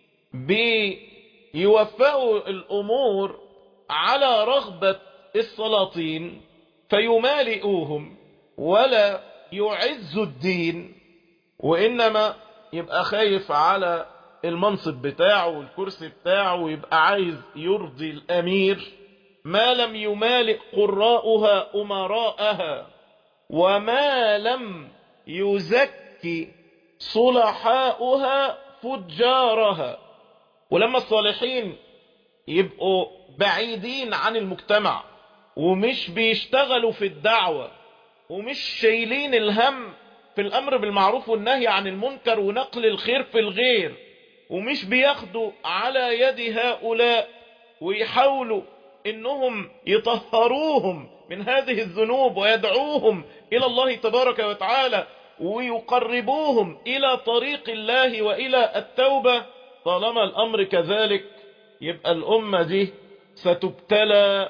بيوفقوا الأمور على رغبة السلاطين فيمالئوهم ولا يعزوا الدين وإنما يبقى خايف على المنصب بتاعه والكرسي بتاعه ويبقى عايز يرضي الأمير ما لم يمالئ قراؤها أمراءها وما لم يزكي صلحاؤها فجارها ولما الصالحين يبقوا بعيدين عن المجتمع ومش بيشتغلوا في الدعوة ومش شايلين الهم في الأمر بالمعروف والنهي عن المنكر ونقل الخير في الغير ومش بياخدوا على يد هؤلاء ويحاولوا انهم يطهروهم من هذه الذنوب ويدعوهم الى الله تبارك وتعالى ويقربوهم إلى طريق الله وإلى التوبة طالما الأمر كذلك يبقى الأمة دي ستبتلى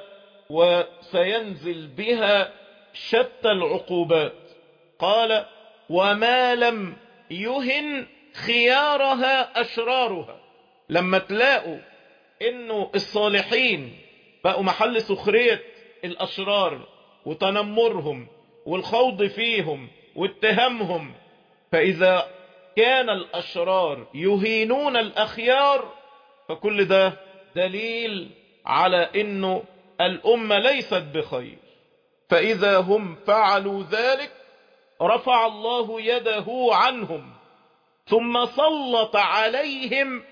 وسينزل بها شتى العقوبات قال وما لم يهن خيارها أشرارها لما تلاقوا انه الصالحين بقوا محل سخرية الأشرار وتنمرهم والخوض فيهم واتهامهم فإذا كان الأشرار يهينون الأخيار فكل ده دليل على انه الأمة ليست بخير فإذا هم فعلوا ذلك رفع الله يده عنهم ثم سلط عليهم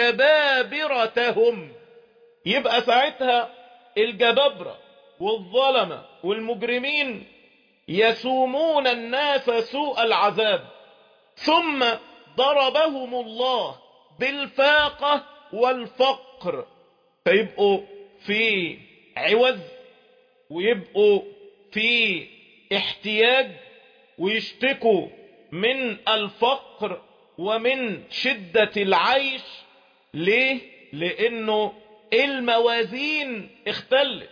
جبابرتهم يبقى ساعتها الجبابرة والظلمة والمجرمين يسومون الناس سوء العذاب ثم ضربهم الله بالفاقة والفقر فيبقوا في عوز ويبقوا في احتياج ويشتكوا من الفقر ومن شدة العيش ليه؟ لانه الموازين اختلت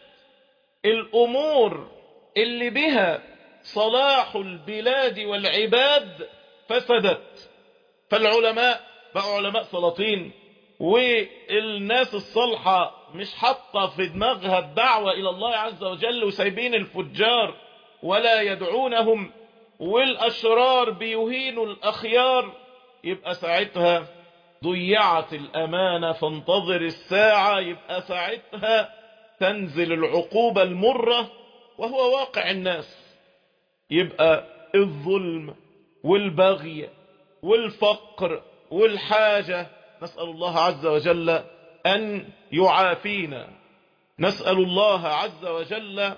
الامور اللي بها صلاح البلاد والعباد فسدت فالعلماء بقوا علماء سلاطين والناس الصالحة مش حاطة في دماغها الدعوة إلى الله عز وجل وسايبين الفجار ولا يدعونهم والأشرار بيهينوا الأخيار يبقى ساعتها ضيعت الأمانة فانتظر الساعة يبقى ساعتها تنزل العقوبة المرة وهو واقع الناس يبقى الظلم والبغي والفقر والحاجة نسأل الله عز وجل أن يعافينا نسأل الله عز وجل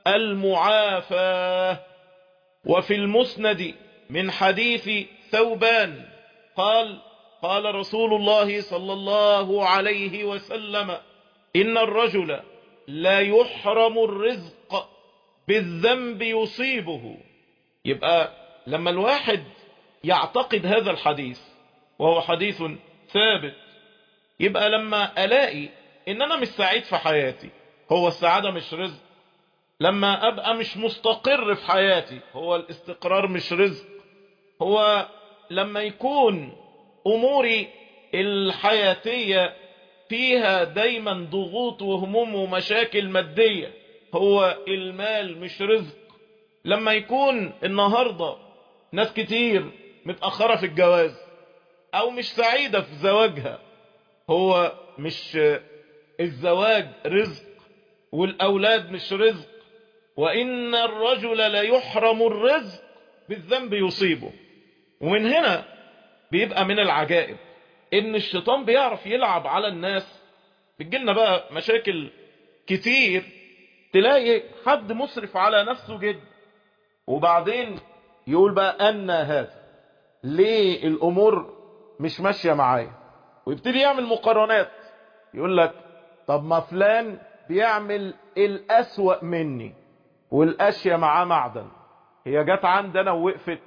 المعافى وفي المسند من حديث ثوبان قال قال رسول الله صلى الله عليه وسلم إن الرجل لا يحرم الرزق بالذنب يصيبه يبقى لما الواحد يعتقد هذا الحديث وهو حديث ثابت يبقى لما ألاقي إن أنا مش سعيد في حياتي هو السعادة مش رزق لما أبقى مش مستقر في حياتي هو الاستقرار مش رزق هو لما يكون أموري الحياتية فيها دايما ضغوط وهموم ومشاكل مادية هو المال مش رزق لما يكون النهاردة ناس كتير متأخرة في الجواز او مش سعيدة في زواجها هو مش الزواج رزق والاولاد مش رزق وان الرجل لا يحرم الرزق بالذنب يصيبه ومن هنا بيبقى من العجائب ان الشيطان بيعرف يلعب على الناس بتجيلنا بقى مشاكل كتير تلاقي حد مسرف على نفسه جدا وبعدين يقول بقى أن هذا ليه الأمور مش ماشية معايا ويبتدي يعمل مقارنات يقول لك طب ما فلان بيعمل الأسوأ مني والأشياء معاه معدن هي جت عندنا ووقفت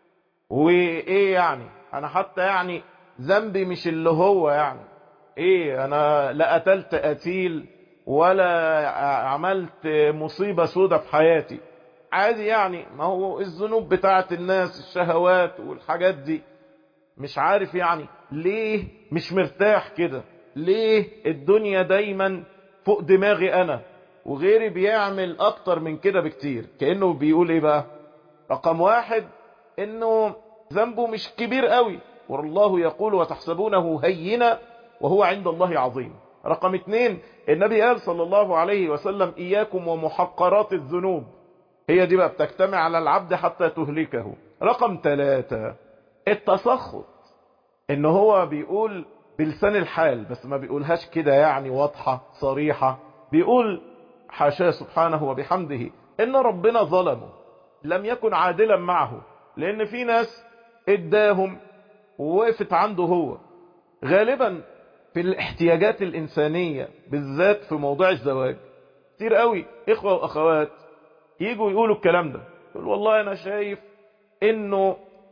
وإيه يعني أنا حتى يعني ذنبي مش اللي هو يعني إيه أنا لا قتلت قتيل ولا عملت مصيبة سودة في حياتي عادي يعني ما هو الذنوب بتاعت الناس الشهوات والحاجات دي مش عارف يعني ليه مش مرتاح كده ليه الدنيا دايما فوق دماغي انا وغيري بيعمل اكتر من كده بكتير كأنه بيقول ايه بقى رقم واحد انه ذنبه مش كبير قوي والله يقول وتحسبونه هينا وهو عند الله عظيم رقم اتنين النبي قال صلى الله عليه وسلم اياكم ومحقرات الذنوب هي دي بقى بتجتمع على العبد حتى تهلكه رقم ثلاثة التسخط ان هو بيقول بلسان الحال بس ما بيقولهاش كده يعني واضحة صريحة بيقول حاشاه سبحانه وبحمده ان ربنا ظلمه لم يكن عادلا معه لان في ناس اداهم ووقفت عنده هو غالبا في الاحتياجات الانسانية بالذات في موضوع الزواج كتير قوي اخوة واخوات يجوا يقولوا الكلام ده يقول والله انا شايف انه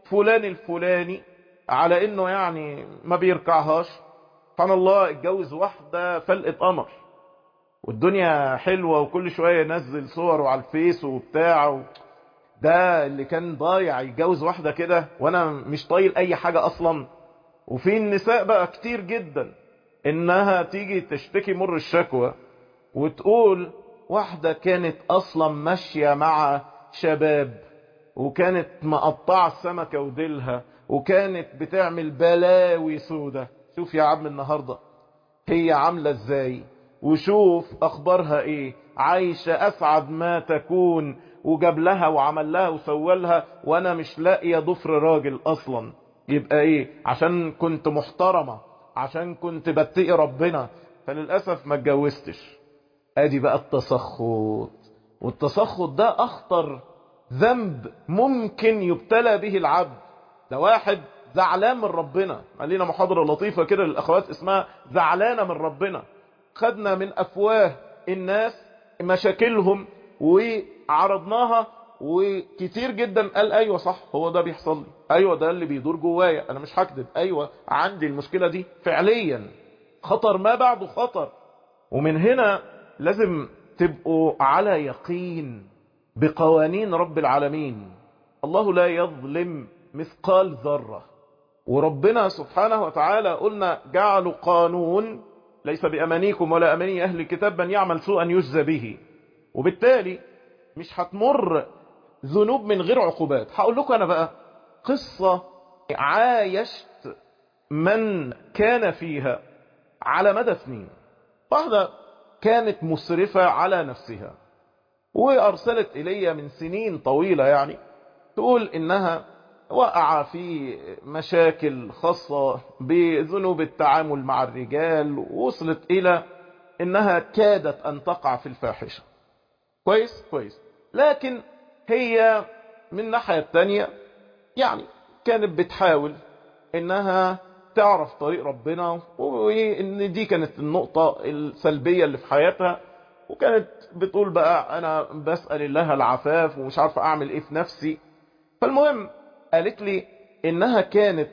فلان الفلاني على انه يعني ما بيركعهاش سبحان الله اتجوز واحدة فلقة قمر والدنيا حلوة وكل شوية ينزل صوره على الفيس وبتاع ده اللي كان ضايع يتجوز واحدة كده وانا مش طايل اي حاجة اصلا وفي النساء بقى كتير جدا انها تيجي تشتكي مر الشكوى وتقول واحدة كانت اصلا ماشية مع شباب وكانت مقطعة السمكة وديلها وكانت بتعمل بلاوي سودة شوف يا عم النهاردة هي عاملة ازاي وشوف اخبارها ايه عايشة اسعد ما تكون وجاب لها وعمل لها وسوى لها وانا مش لاقيه ضفر راجل اصلا يبقى ايه عشان كنت محترمة عشان كنت بتقي ربنا فللأسف ما اتجوزتش ادي بقى التسخط والتسخط ده اخطر ذنب ممكن يبتلى به العبد ده واحد زعلان من ربنا علينا محاضرة لطيفة كده للأخوات اسمها زعلانة من ربنا خدنا من أفواه الناس مشاكلهم وعرضناها وكتير جدا قال ايوه صح هو ده بيحصل لي ايوه ده اللي بيدور جوايا انا مش هكذب ايوه عندي المشكلة دي فعليا خطر ما بعده خطر ومن هنا لازم تبقوا على يقين بقوانين رب العالمين الله لا يظلم مثقال ذرة وربنا سبحانه وتعالى قلنا جعلوا قانون ليس بأمانيكم ولا أماني أهل الكتاب من يعمل سوءا يجزى به وبالتالي مش هتمر ذنوب من غير عقوبات هقول لكم أنا بقى قصة عايشت من كان فيها على مدى سنين واحدة كانت مسرفة على نفسها وأرسلت إلي من سنين طويلة يعني تقول إنها وقع في مشاكل خاصة بذنوب التعامل مع الرجال ووصلت إلى إنها كادت أن تقع في الفاحشة كويس كويس لكن هي من الناحية التانية يعني كانت بتحاول إنها تعرف طريق ربنا وإن دي كانت النقطة السلبية اللي في حياتها وكانت بتقول بقى أنا بسأل الله العفاف ومش عارفة أعمل إيه في نفسي فالمهم قالت لي إنها كانت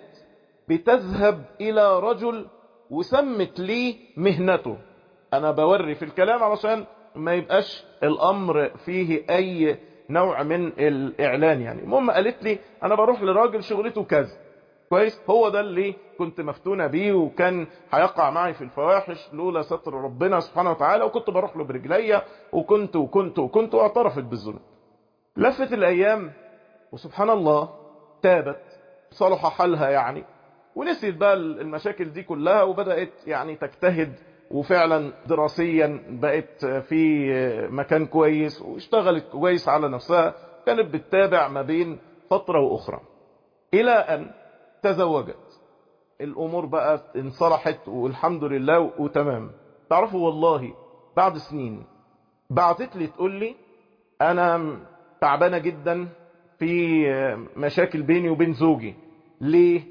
بتذهب إلى رجل وسمت لي مهنته أنا بوري في الكلام علشان ما يبقاش الأمر فيه أي نوع من الإعلان يعني المهم قالت لي أنا بروح لراجل شغلته كذا كويس هو ده اللي كنت مفتونة بيه وكان هيقع معي في الفواحش لولا ستر ربنا سبحانه وتعالى وكنت بروح له برجليا وكنت وكنت وكنت واعترفت بالذنوب لفت الأيام وسبحان الله تابت صلح حالها يعني ونسيت بقى المشاكل دي كلها وبدأت يعني تجتهد وفعلا دراسيا بقت في مكان كويس واشتغلت كويس على نفسها كانت بتتابع ما بين فترة وأخرى إلى أن تزوجت الأمور بقى انصلحت والحمد لله وتمام تعرفوا والله بعد سنين بعتت لي تقول لي أنا تعبانة جدا في مشاكل بيني وبين زوجي ليه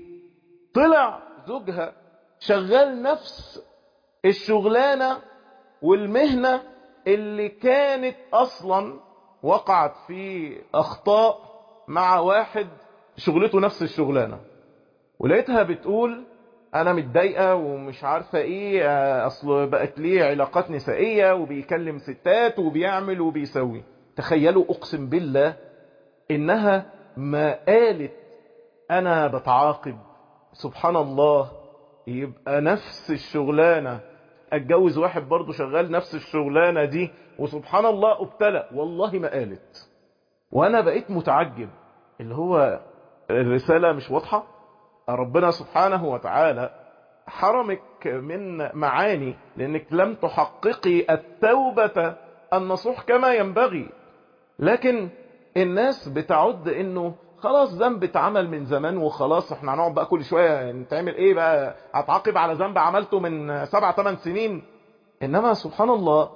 طلع زوجها شغال نفس الشغلانة والمهنة اللي كانت اصلا وقعت في اخطاء مع واحد شغلته نفس الشغلانة ولقيتها بتقول انا متضايقة ومش عارفة ايه اصل بقت ليه علاقات نسائية وبيكلم ستات وبيعمل وبيسوي تخيلوا اقسم بالله انها ما قالت انا بتعاقب سبحان الله يبقى نفس الشغلانة اتجوز واحد برضه شغال نفس الشغلانة دي وسبحان الله ابتلى والله ما قالت وانا بقيت متعجب اللي هو الرسالة مش واضحة ربنا سبحانه وتعالى حرمك من معاني لانك لم تحققي التوبة النصوح كما ينبغي لكن الناس بتعد انه خلاص ذنب اتعمل من زمان وخلاص احنا هنقعد بقى كل شوية نتعمل ايه بقى اتعاقب على ذنب عملته من سبع ثمان سنين انما سبحان الله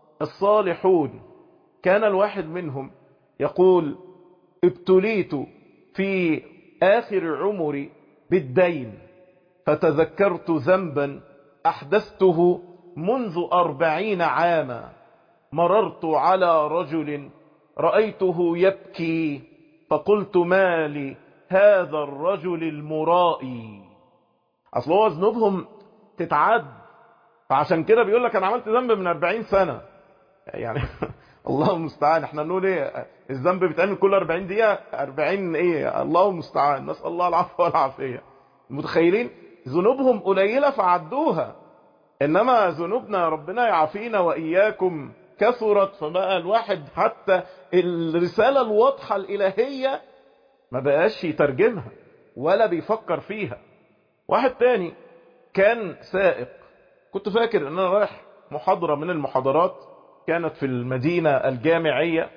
الصالحون كان الواحد منهم يقول ابتليت في اخر عمري بالدين فتذكرت ذنبا احدثته منذ اربعين عاما مررت على رجل رأيته يبكي فقلت ما لي هذا الرجل المرائي اصل هو ذنوبهم تتعد فعشان كده بيقول لك انا عملت ذنب من 40 سنة يعني الله المستعان احنا نقول ايه الذنب بيتعمل كل 40 دقيقة 40 ايه الله المستعان نسأل الله العفو والعافية متخيلين ذنوبهم قليلة فعدوها انما ذنوبنا ربنا يعافينا واياكم كثرت فبقى الواحد حتى الرسالة الواضحة الالهية ما بقاش يترجمها ولا بيفكر فيها واحد تاني كان سائق كنت فاكر ان انا رايح محاضرة من المحاضرات كانت في المدينة الجامعية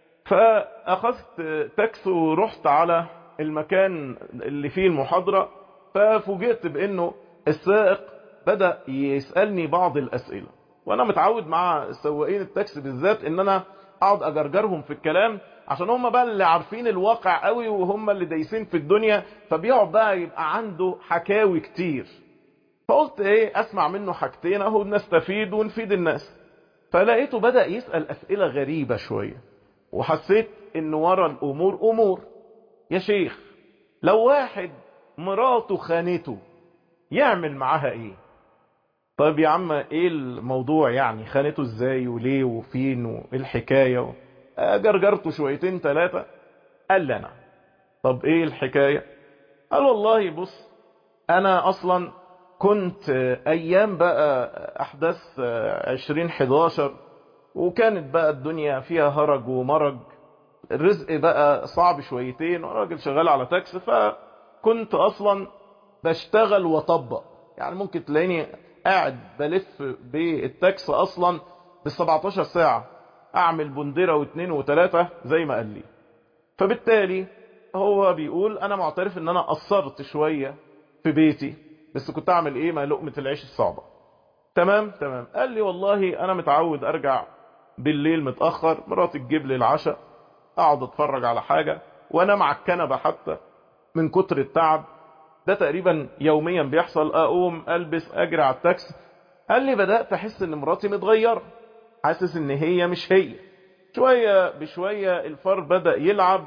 فاخذت تاكسي ورحت على المكان اللي فيه المحاضرة ففوجئت بانه السائق بدأ يسألني بعض الاسئلة وانا متعود مع سواقين التاكسي بالذات ان انا اقعد اجرجرهم في الكلام عشان هم بقى اللي عارفين الواقع قوي وهم اللي دايسين في الدنيا فبيقعد بقى يبقى عنده حكاوي كتير فقلت ايه اسمع منه حاجتين اهو نستفيد ونفيد الناس فلقيته بدأ يسأل اسئلة غريبة شوية وحسيت ان ورا الامور امور يا شيخ لو واحد مراته خانته يعمل معاها ايه طيب يا عم ايه الموضوع يعني خانته ازاي وليه وفين وايه الحكاية جرجرته شويتين ثلاثة قال لي انا طب ايه الحكاية قال والله بص انا اصلا كنت ايام بقى احداث عشرين حداشر وكانت بقى الدنيا فيها هرج ومرج الرزق بقى صعب شويتين وراجل شغال على تاكس فكنت اصلا بشتغل وطبق يعني ممكن تلاقيني قاعد بلف بالتاكس اصلا بال 17 ساعة اعمل بندرة واثنين وثلاثة زي ما قال لي فبالتالي هو بيقول انا معترف ان انا قصرت شوية في بيتي بس كنت اعمل ايه ما لقمة العيش الصعبة تمام تمام قال لي والله انا متعود ارجع بالليل متأخر مراتي تجيب لي العشاء اقعد اتفرج على حاجة وانام على الكنبة حتى من كتر التعب ده تقريبا يوميا بيحصل اقوم البس اجري على التاكس قال لي بدأت احس ان مراتي متغيرة حاسس ان هي مش هي شوية بشوية الفار بدأ يلعب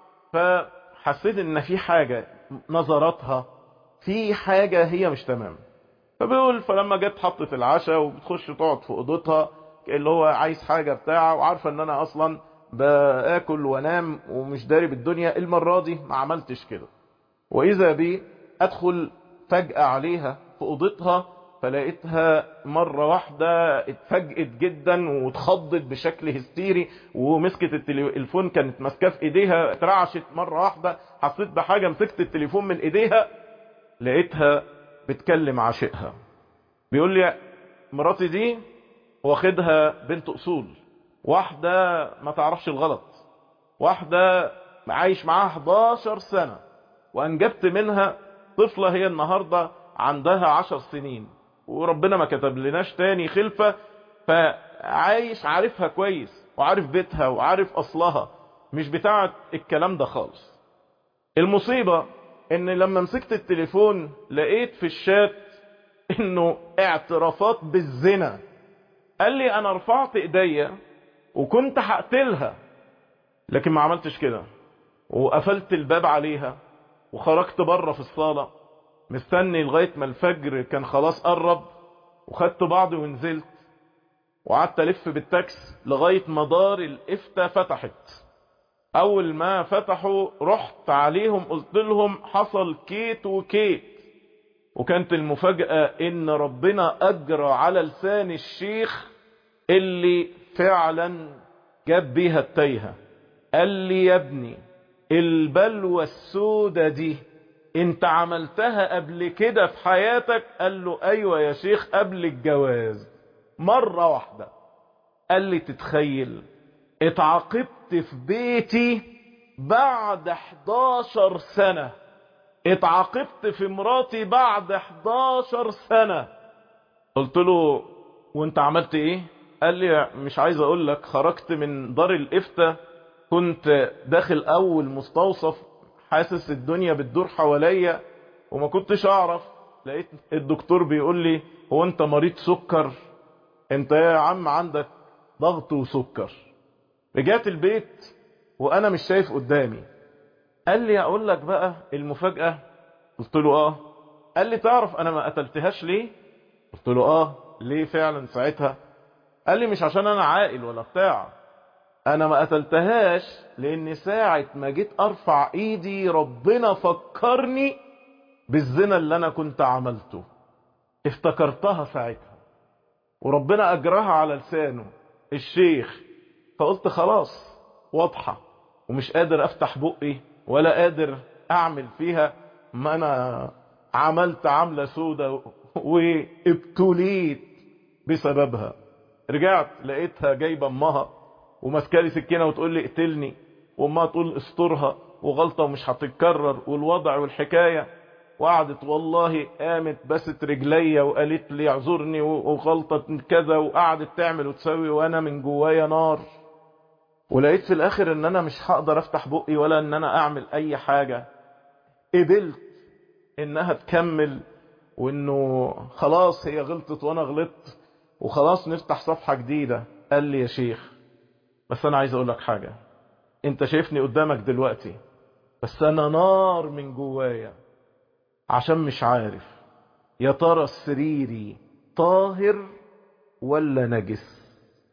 فحسيت ان في حاجة نظراتها في حاجة هي مش تمام فبيقول فلما جت حطت العشاء وبتخش تقعد في اوضتها اللي هو عايز حاجة بتاعه وعارفة ان انا اصلا باكل وانام ومش داري بالدنيا المرة دي ما عملتش كده واذا بي ادخل فجأة عليها في اوضتها فلقيتها مرة واحدة اتفاجئت جدا واتخضت بشكل هستيري ومسكت التليفون كانت ماسكاه في ايديها اترعشت مرة واحدة حسيت بحاجة مسكت التليفون من ايديها لقيتها بتكلم عاشقها بيقول لي مراتي دي واخدها بنت اصول واحدة ما تعرفش الغلط واحدة عايش معاها 11 سنة وانجبت منها طفلة هي النهاردة عندها 10 سنين وربنا ما كتب لناش تاني خلفة فعايش عارفها كويس وعارف بيتها وعارف اصلها مش بتاعت الكلام ده خالص المصيبة ان لما مسكت التليفون لقيت في الشات انه اعترافات بالزنا قال لي انا رفعت ايديا وكنت هقتلها لكن ما عملتش كده وقفلت الباب عليها وخرجت بره في الصالة مستني لغاية ما الفجر كان خلاص قرب وخدت بعضي ونزلت وقعدت الف بالتاكس لغاية ما دار الافتة فتحت اول ما فتحوا رحت عليهم قلت لهم حصل كيت وكيت وكانت المفاجأة ان ربنا اجرى على لسان الشيخ اللي فعلا جاب بيها التايهة قال لي يا ابني البلوى السودة دي انت عملتها قبل كده في حياتك قال له ايوة يا شيخ قبل الجواز مرة واحدة قال لي تتخيل اتعاقبت في بيتي بعد 11 سنة اتعاقبت في مراتي بعد 11 سنة قلت له وانت عملت ايه قال لي مش عايز اقول لك خرجت من دار الافتة كنت داخل اول مستوصف حاسس الدنيا بتدور حواليا وما كنتش اعرف لقيت الدكتور بيقول لي هو انت مريض سكر انت يا عم عندك ضغط وسكر رجعت البيت وانا مش شايف قدامي قال لي اقول لك بقى المفاجأة قلت له اه قال لي تعرف انا ما قتلتهاش ليه قلت له اه ليه فعلا ساعتها قال لي مش عشان انا عاقل ولا بتاع انا ما قتلتهاش لان ساعة ما جيت ارفع ايدي ربنا فكرني بالزنا اللي انا كنت عملته افتكرتها ساعتها وربنا اجرها على لسانه الشيخ فقلت خلاص واضحة ومش قادر افتح بقي ولا قادر اعمل فيها ما انا عملت عملة سودة وابتليت بسببها رجعت لقيتها جايبه امها وماسكالي سكينه وتقول لي اقتلني وامها تقول استرها وغلطه ومش هتتكرر والوضع والحكايه وقعدت والله قامت بست رجليا وقالت لي اعذرني وغلطه كذا وقعدت تعمل وتسوي وانا من جوايا نار ولقيت في الاخر ان انا مش هقدر افتح بقي ولا ان انا اعمل اي حاجه قبلت انها تكمل وانه خلاص هي غلطت وانا غلطت وخلاص نفتح صفحة جديدة قال لي يا شيخ بس انا عايز اقول لك حاجة انت شايفني قدامك دلوقتي بس انا نار من جوايا عشان مش عارف يا ترى سريري طاهر ولا نجس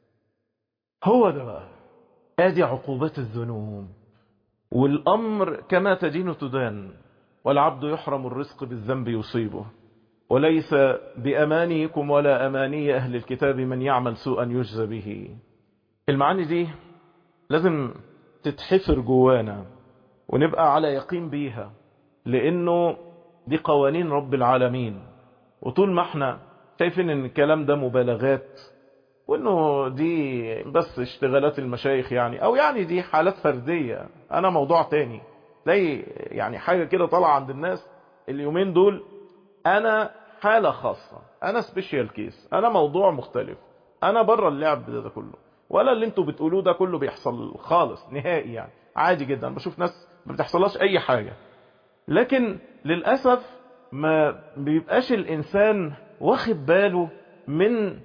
هو ده بقى ادي عقوبات الذنوب والامر كما تدين تدان والعبد يحرم الرزق بالذنب يصيبه وليس بأمانيكم ولا أماني أهل الكتاب من يعمل سوءا يجزى به المعاني دي لازم تتحفر جوانا ونبقى على يقين بيها لأنه دي قوانين رب العالمين وطول ما احنا شايفين ان الكلام ده مبالغات وانه دي بس اشتغالات المشايخ يعني او يعني دي حالات فردية انا موضوع تاني تلاقي يعني حاجة كده طالعة عند الناس اليومين دول انا حالة خاصة انا سبيشيال كيس انا موضوع مختلف انا بره اللعب ده, ده كله ولا اللي انتوا بتقولوه ده كله بيحصل خالص نهائي يعني عادي جدا بشوف ناس ما بتحصلهاش اي حاجة لكن للأسف ما بيبقاش الانسان واخد باله من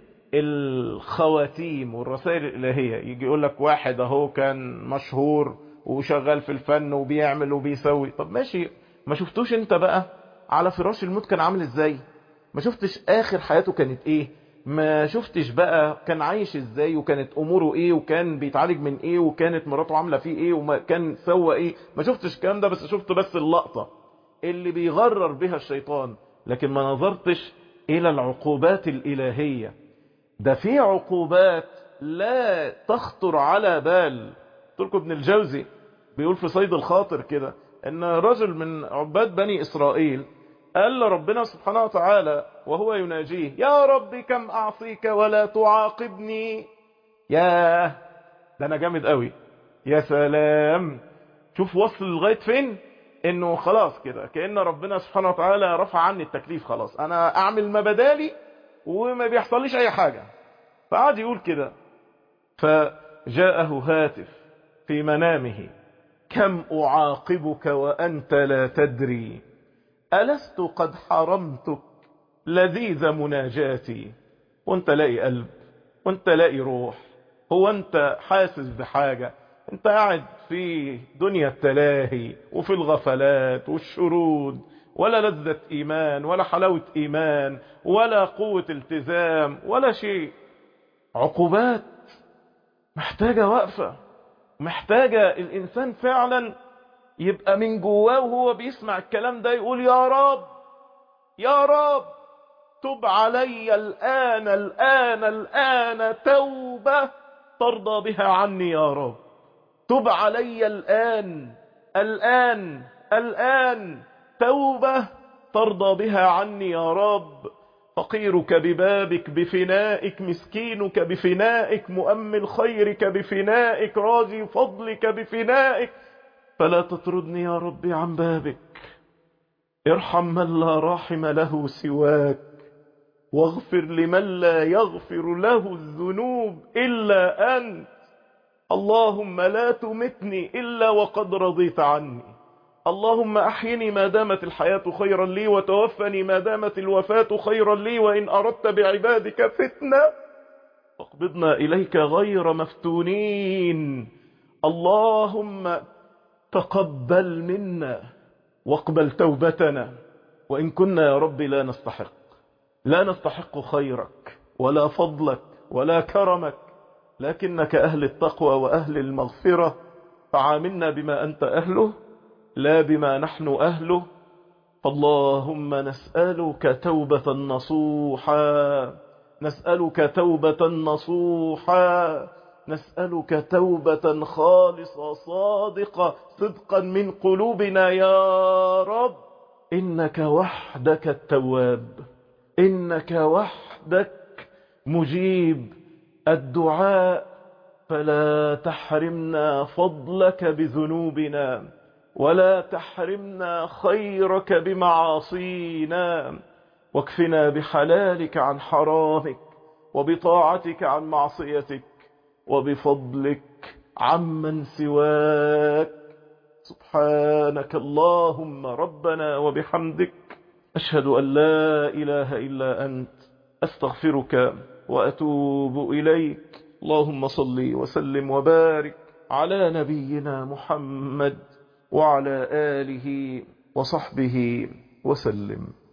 الخواتيم والرسائل الالهية يجي يقول لك واحد اهو كان مشهور وشغال في الفن وبيعمل وبيسوي طب ماشي ما شفتوش انت بقى على فراش الموت كان عامل ازاي ما شفتش اخر حياته كانت ايه ما شفتش بقى كان عايش ازاي وكانت اموره ايه وكان بيتعالج من ايه وكانت مراته عامله فيه ايه وما كان سوى ايه ما شفتش الكلام ده بس شفت بس اللقطه اللي بيغرر بها الشيطان لكن ما نظرتش الى العقوبات الالهيه ده في عقوبات لا تخطر على بال تركوا ابن الجوزي بيقول في صيد الخاطر كده ان رجل من عباد بني اسرائيل قال لربنا سبحانه وتعالى وهو يناجيه يا رب كم أعصيك ولا تعاقبني ياه ده أنا جامد قوي يا سلام شوف وصل لغاية فين انه خلاص كده كأن ربنا سبحانه وتعالى رفع عني التكليف خلاص انا اعمل ما بدالي وما بيحصليش اي حاجة فقعد يقول كده فجاءه هاتف في منامه كم اعاقبك وانت لا تدري ألست قد حرمتك لذيذ مناجاتي وانت لاقي قلب وانت لاقي روح هو انت حاسس بحاجة انت قاعد في دنيا التلاهي وفي الغفلات والشرود ولا لذة ايمان ولا حلاوة ايمان ولا قوة التزام ولا شيء عقوبات محتاجة وقفة محتاجة الانسان فعلا يبقى من جواه وهو بيسمع الكلام ده يقول يا رب يا رب تب علي الآن الآن الآن توبة ترضى بها عني يا رب تب علي الآن الآن الآن توبة ترضى بها عني يا رب فقيرك ببابك بفنائك مسكينك بفنائك مؤمل خيرك بفنائك راجي فضلك بفنائك فلا تطردني يا ربي عن بابك ارحم من لا راحم له سواك واغفر لمن لا يغفر له الذنوب إلا أنت اللهم لا تمتني إلا وقد رضيت عني اللهم أحيني ما دامت الحياة خيرا لي وتوفني ما دامت الوفاة خيرا لي وإن أردت بعبادك فتنة فاقبضنا إليك غير مفتونين اللهم تقبل منا واقبل توبتنا وإن كنا يا رب لا نستحق لا نستحق خيرك ولا فضلك ولا كرمك لكنك أهل التقوى وأهل المغفرة فعاملنا بما أنت أهله لا بما نحن أهله فاللهم نسألك توبة نصوحا نسألك توبة نصوحا نسألك توبة خالصة صادقة صدقا من قلوبنا يا رب إنك وحدك التواب إنك وحدك مجيب الدعاء فلا تحرمنا فضلك بذنوبنا ولا تحرمنا خيرك بمعاصينا واكفنا بحلالك عن حرامك وبطاعتك عن معصيتك وبفضلك عمن سواك سبحانك اللهم ربنا وبحمدك أشهد أن لا إله إلا أنت أستغفرك وأتوب إليك اللهم صل وسلم وبارك على نبينا محمد وعلى آله وصحبه وسلم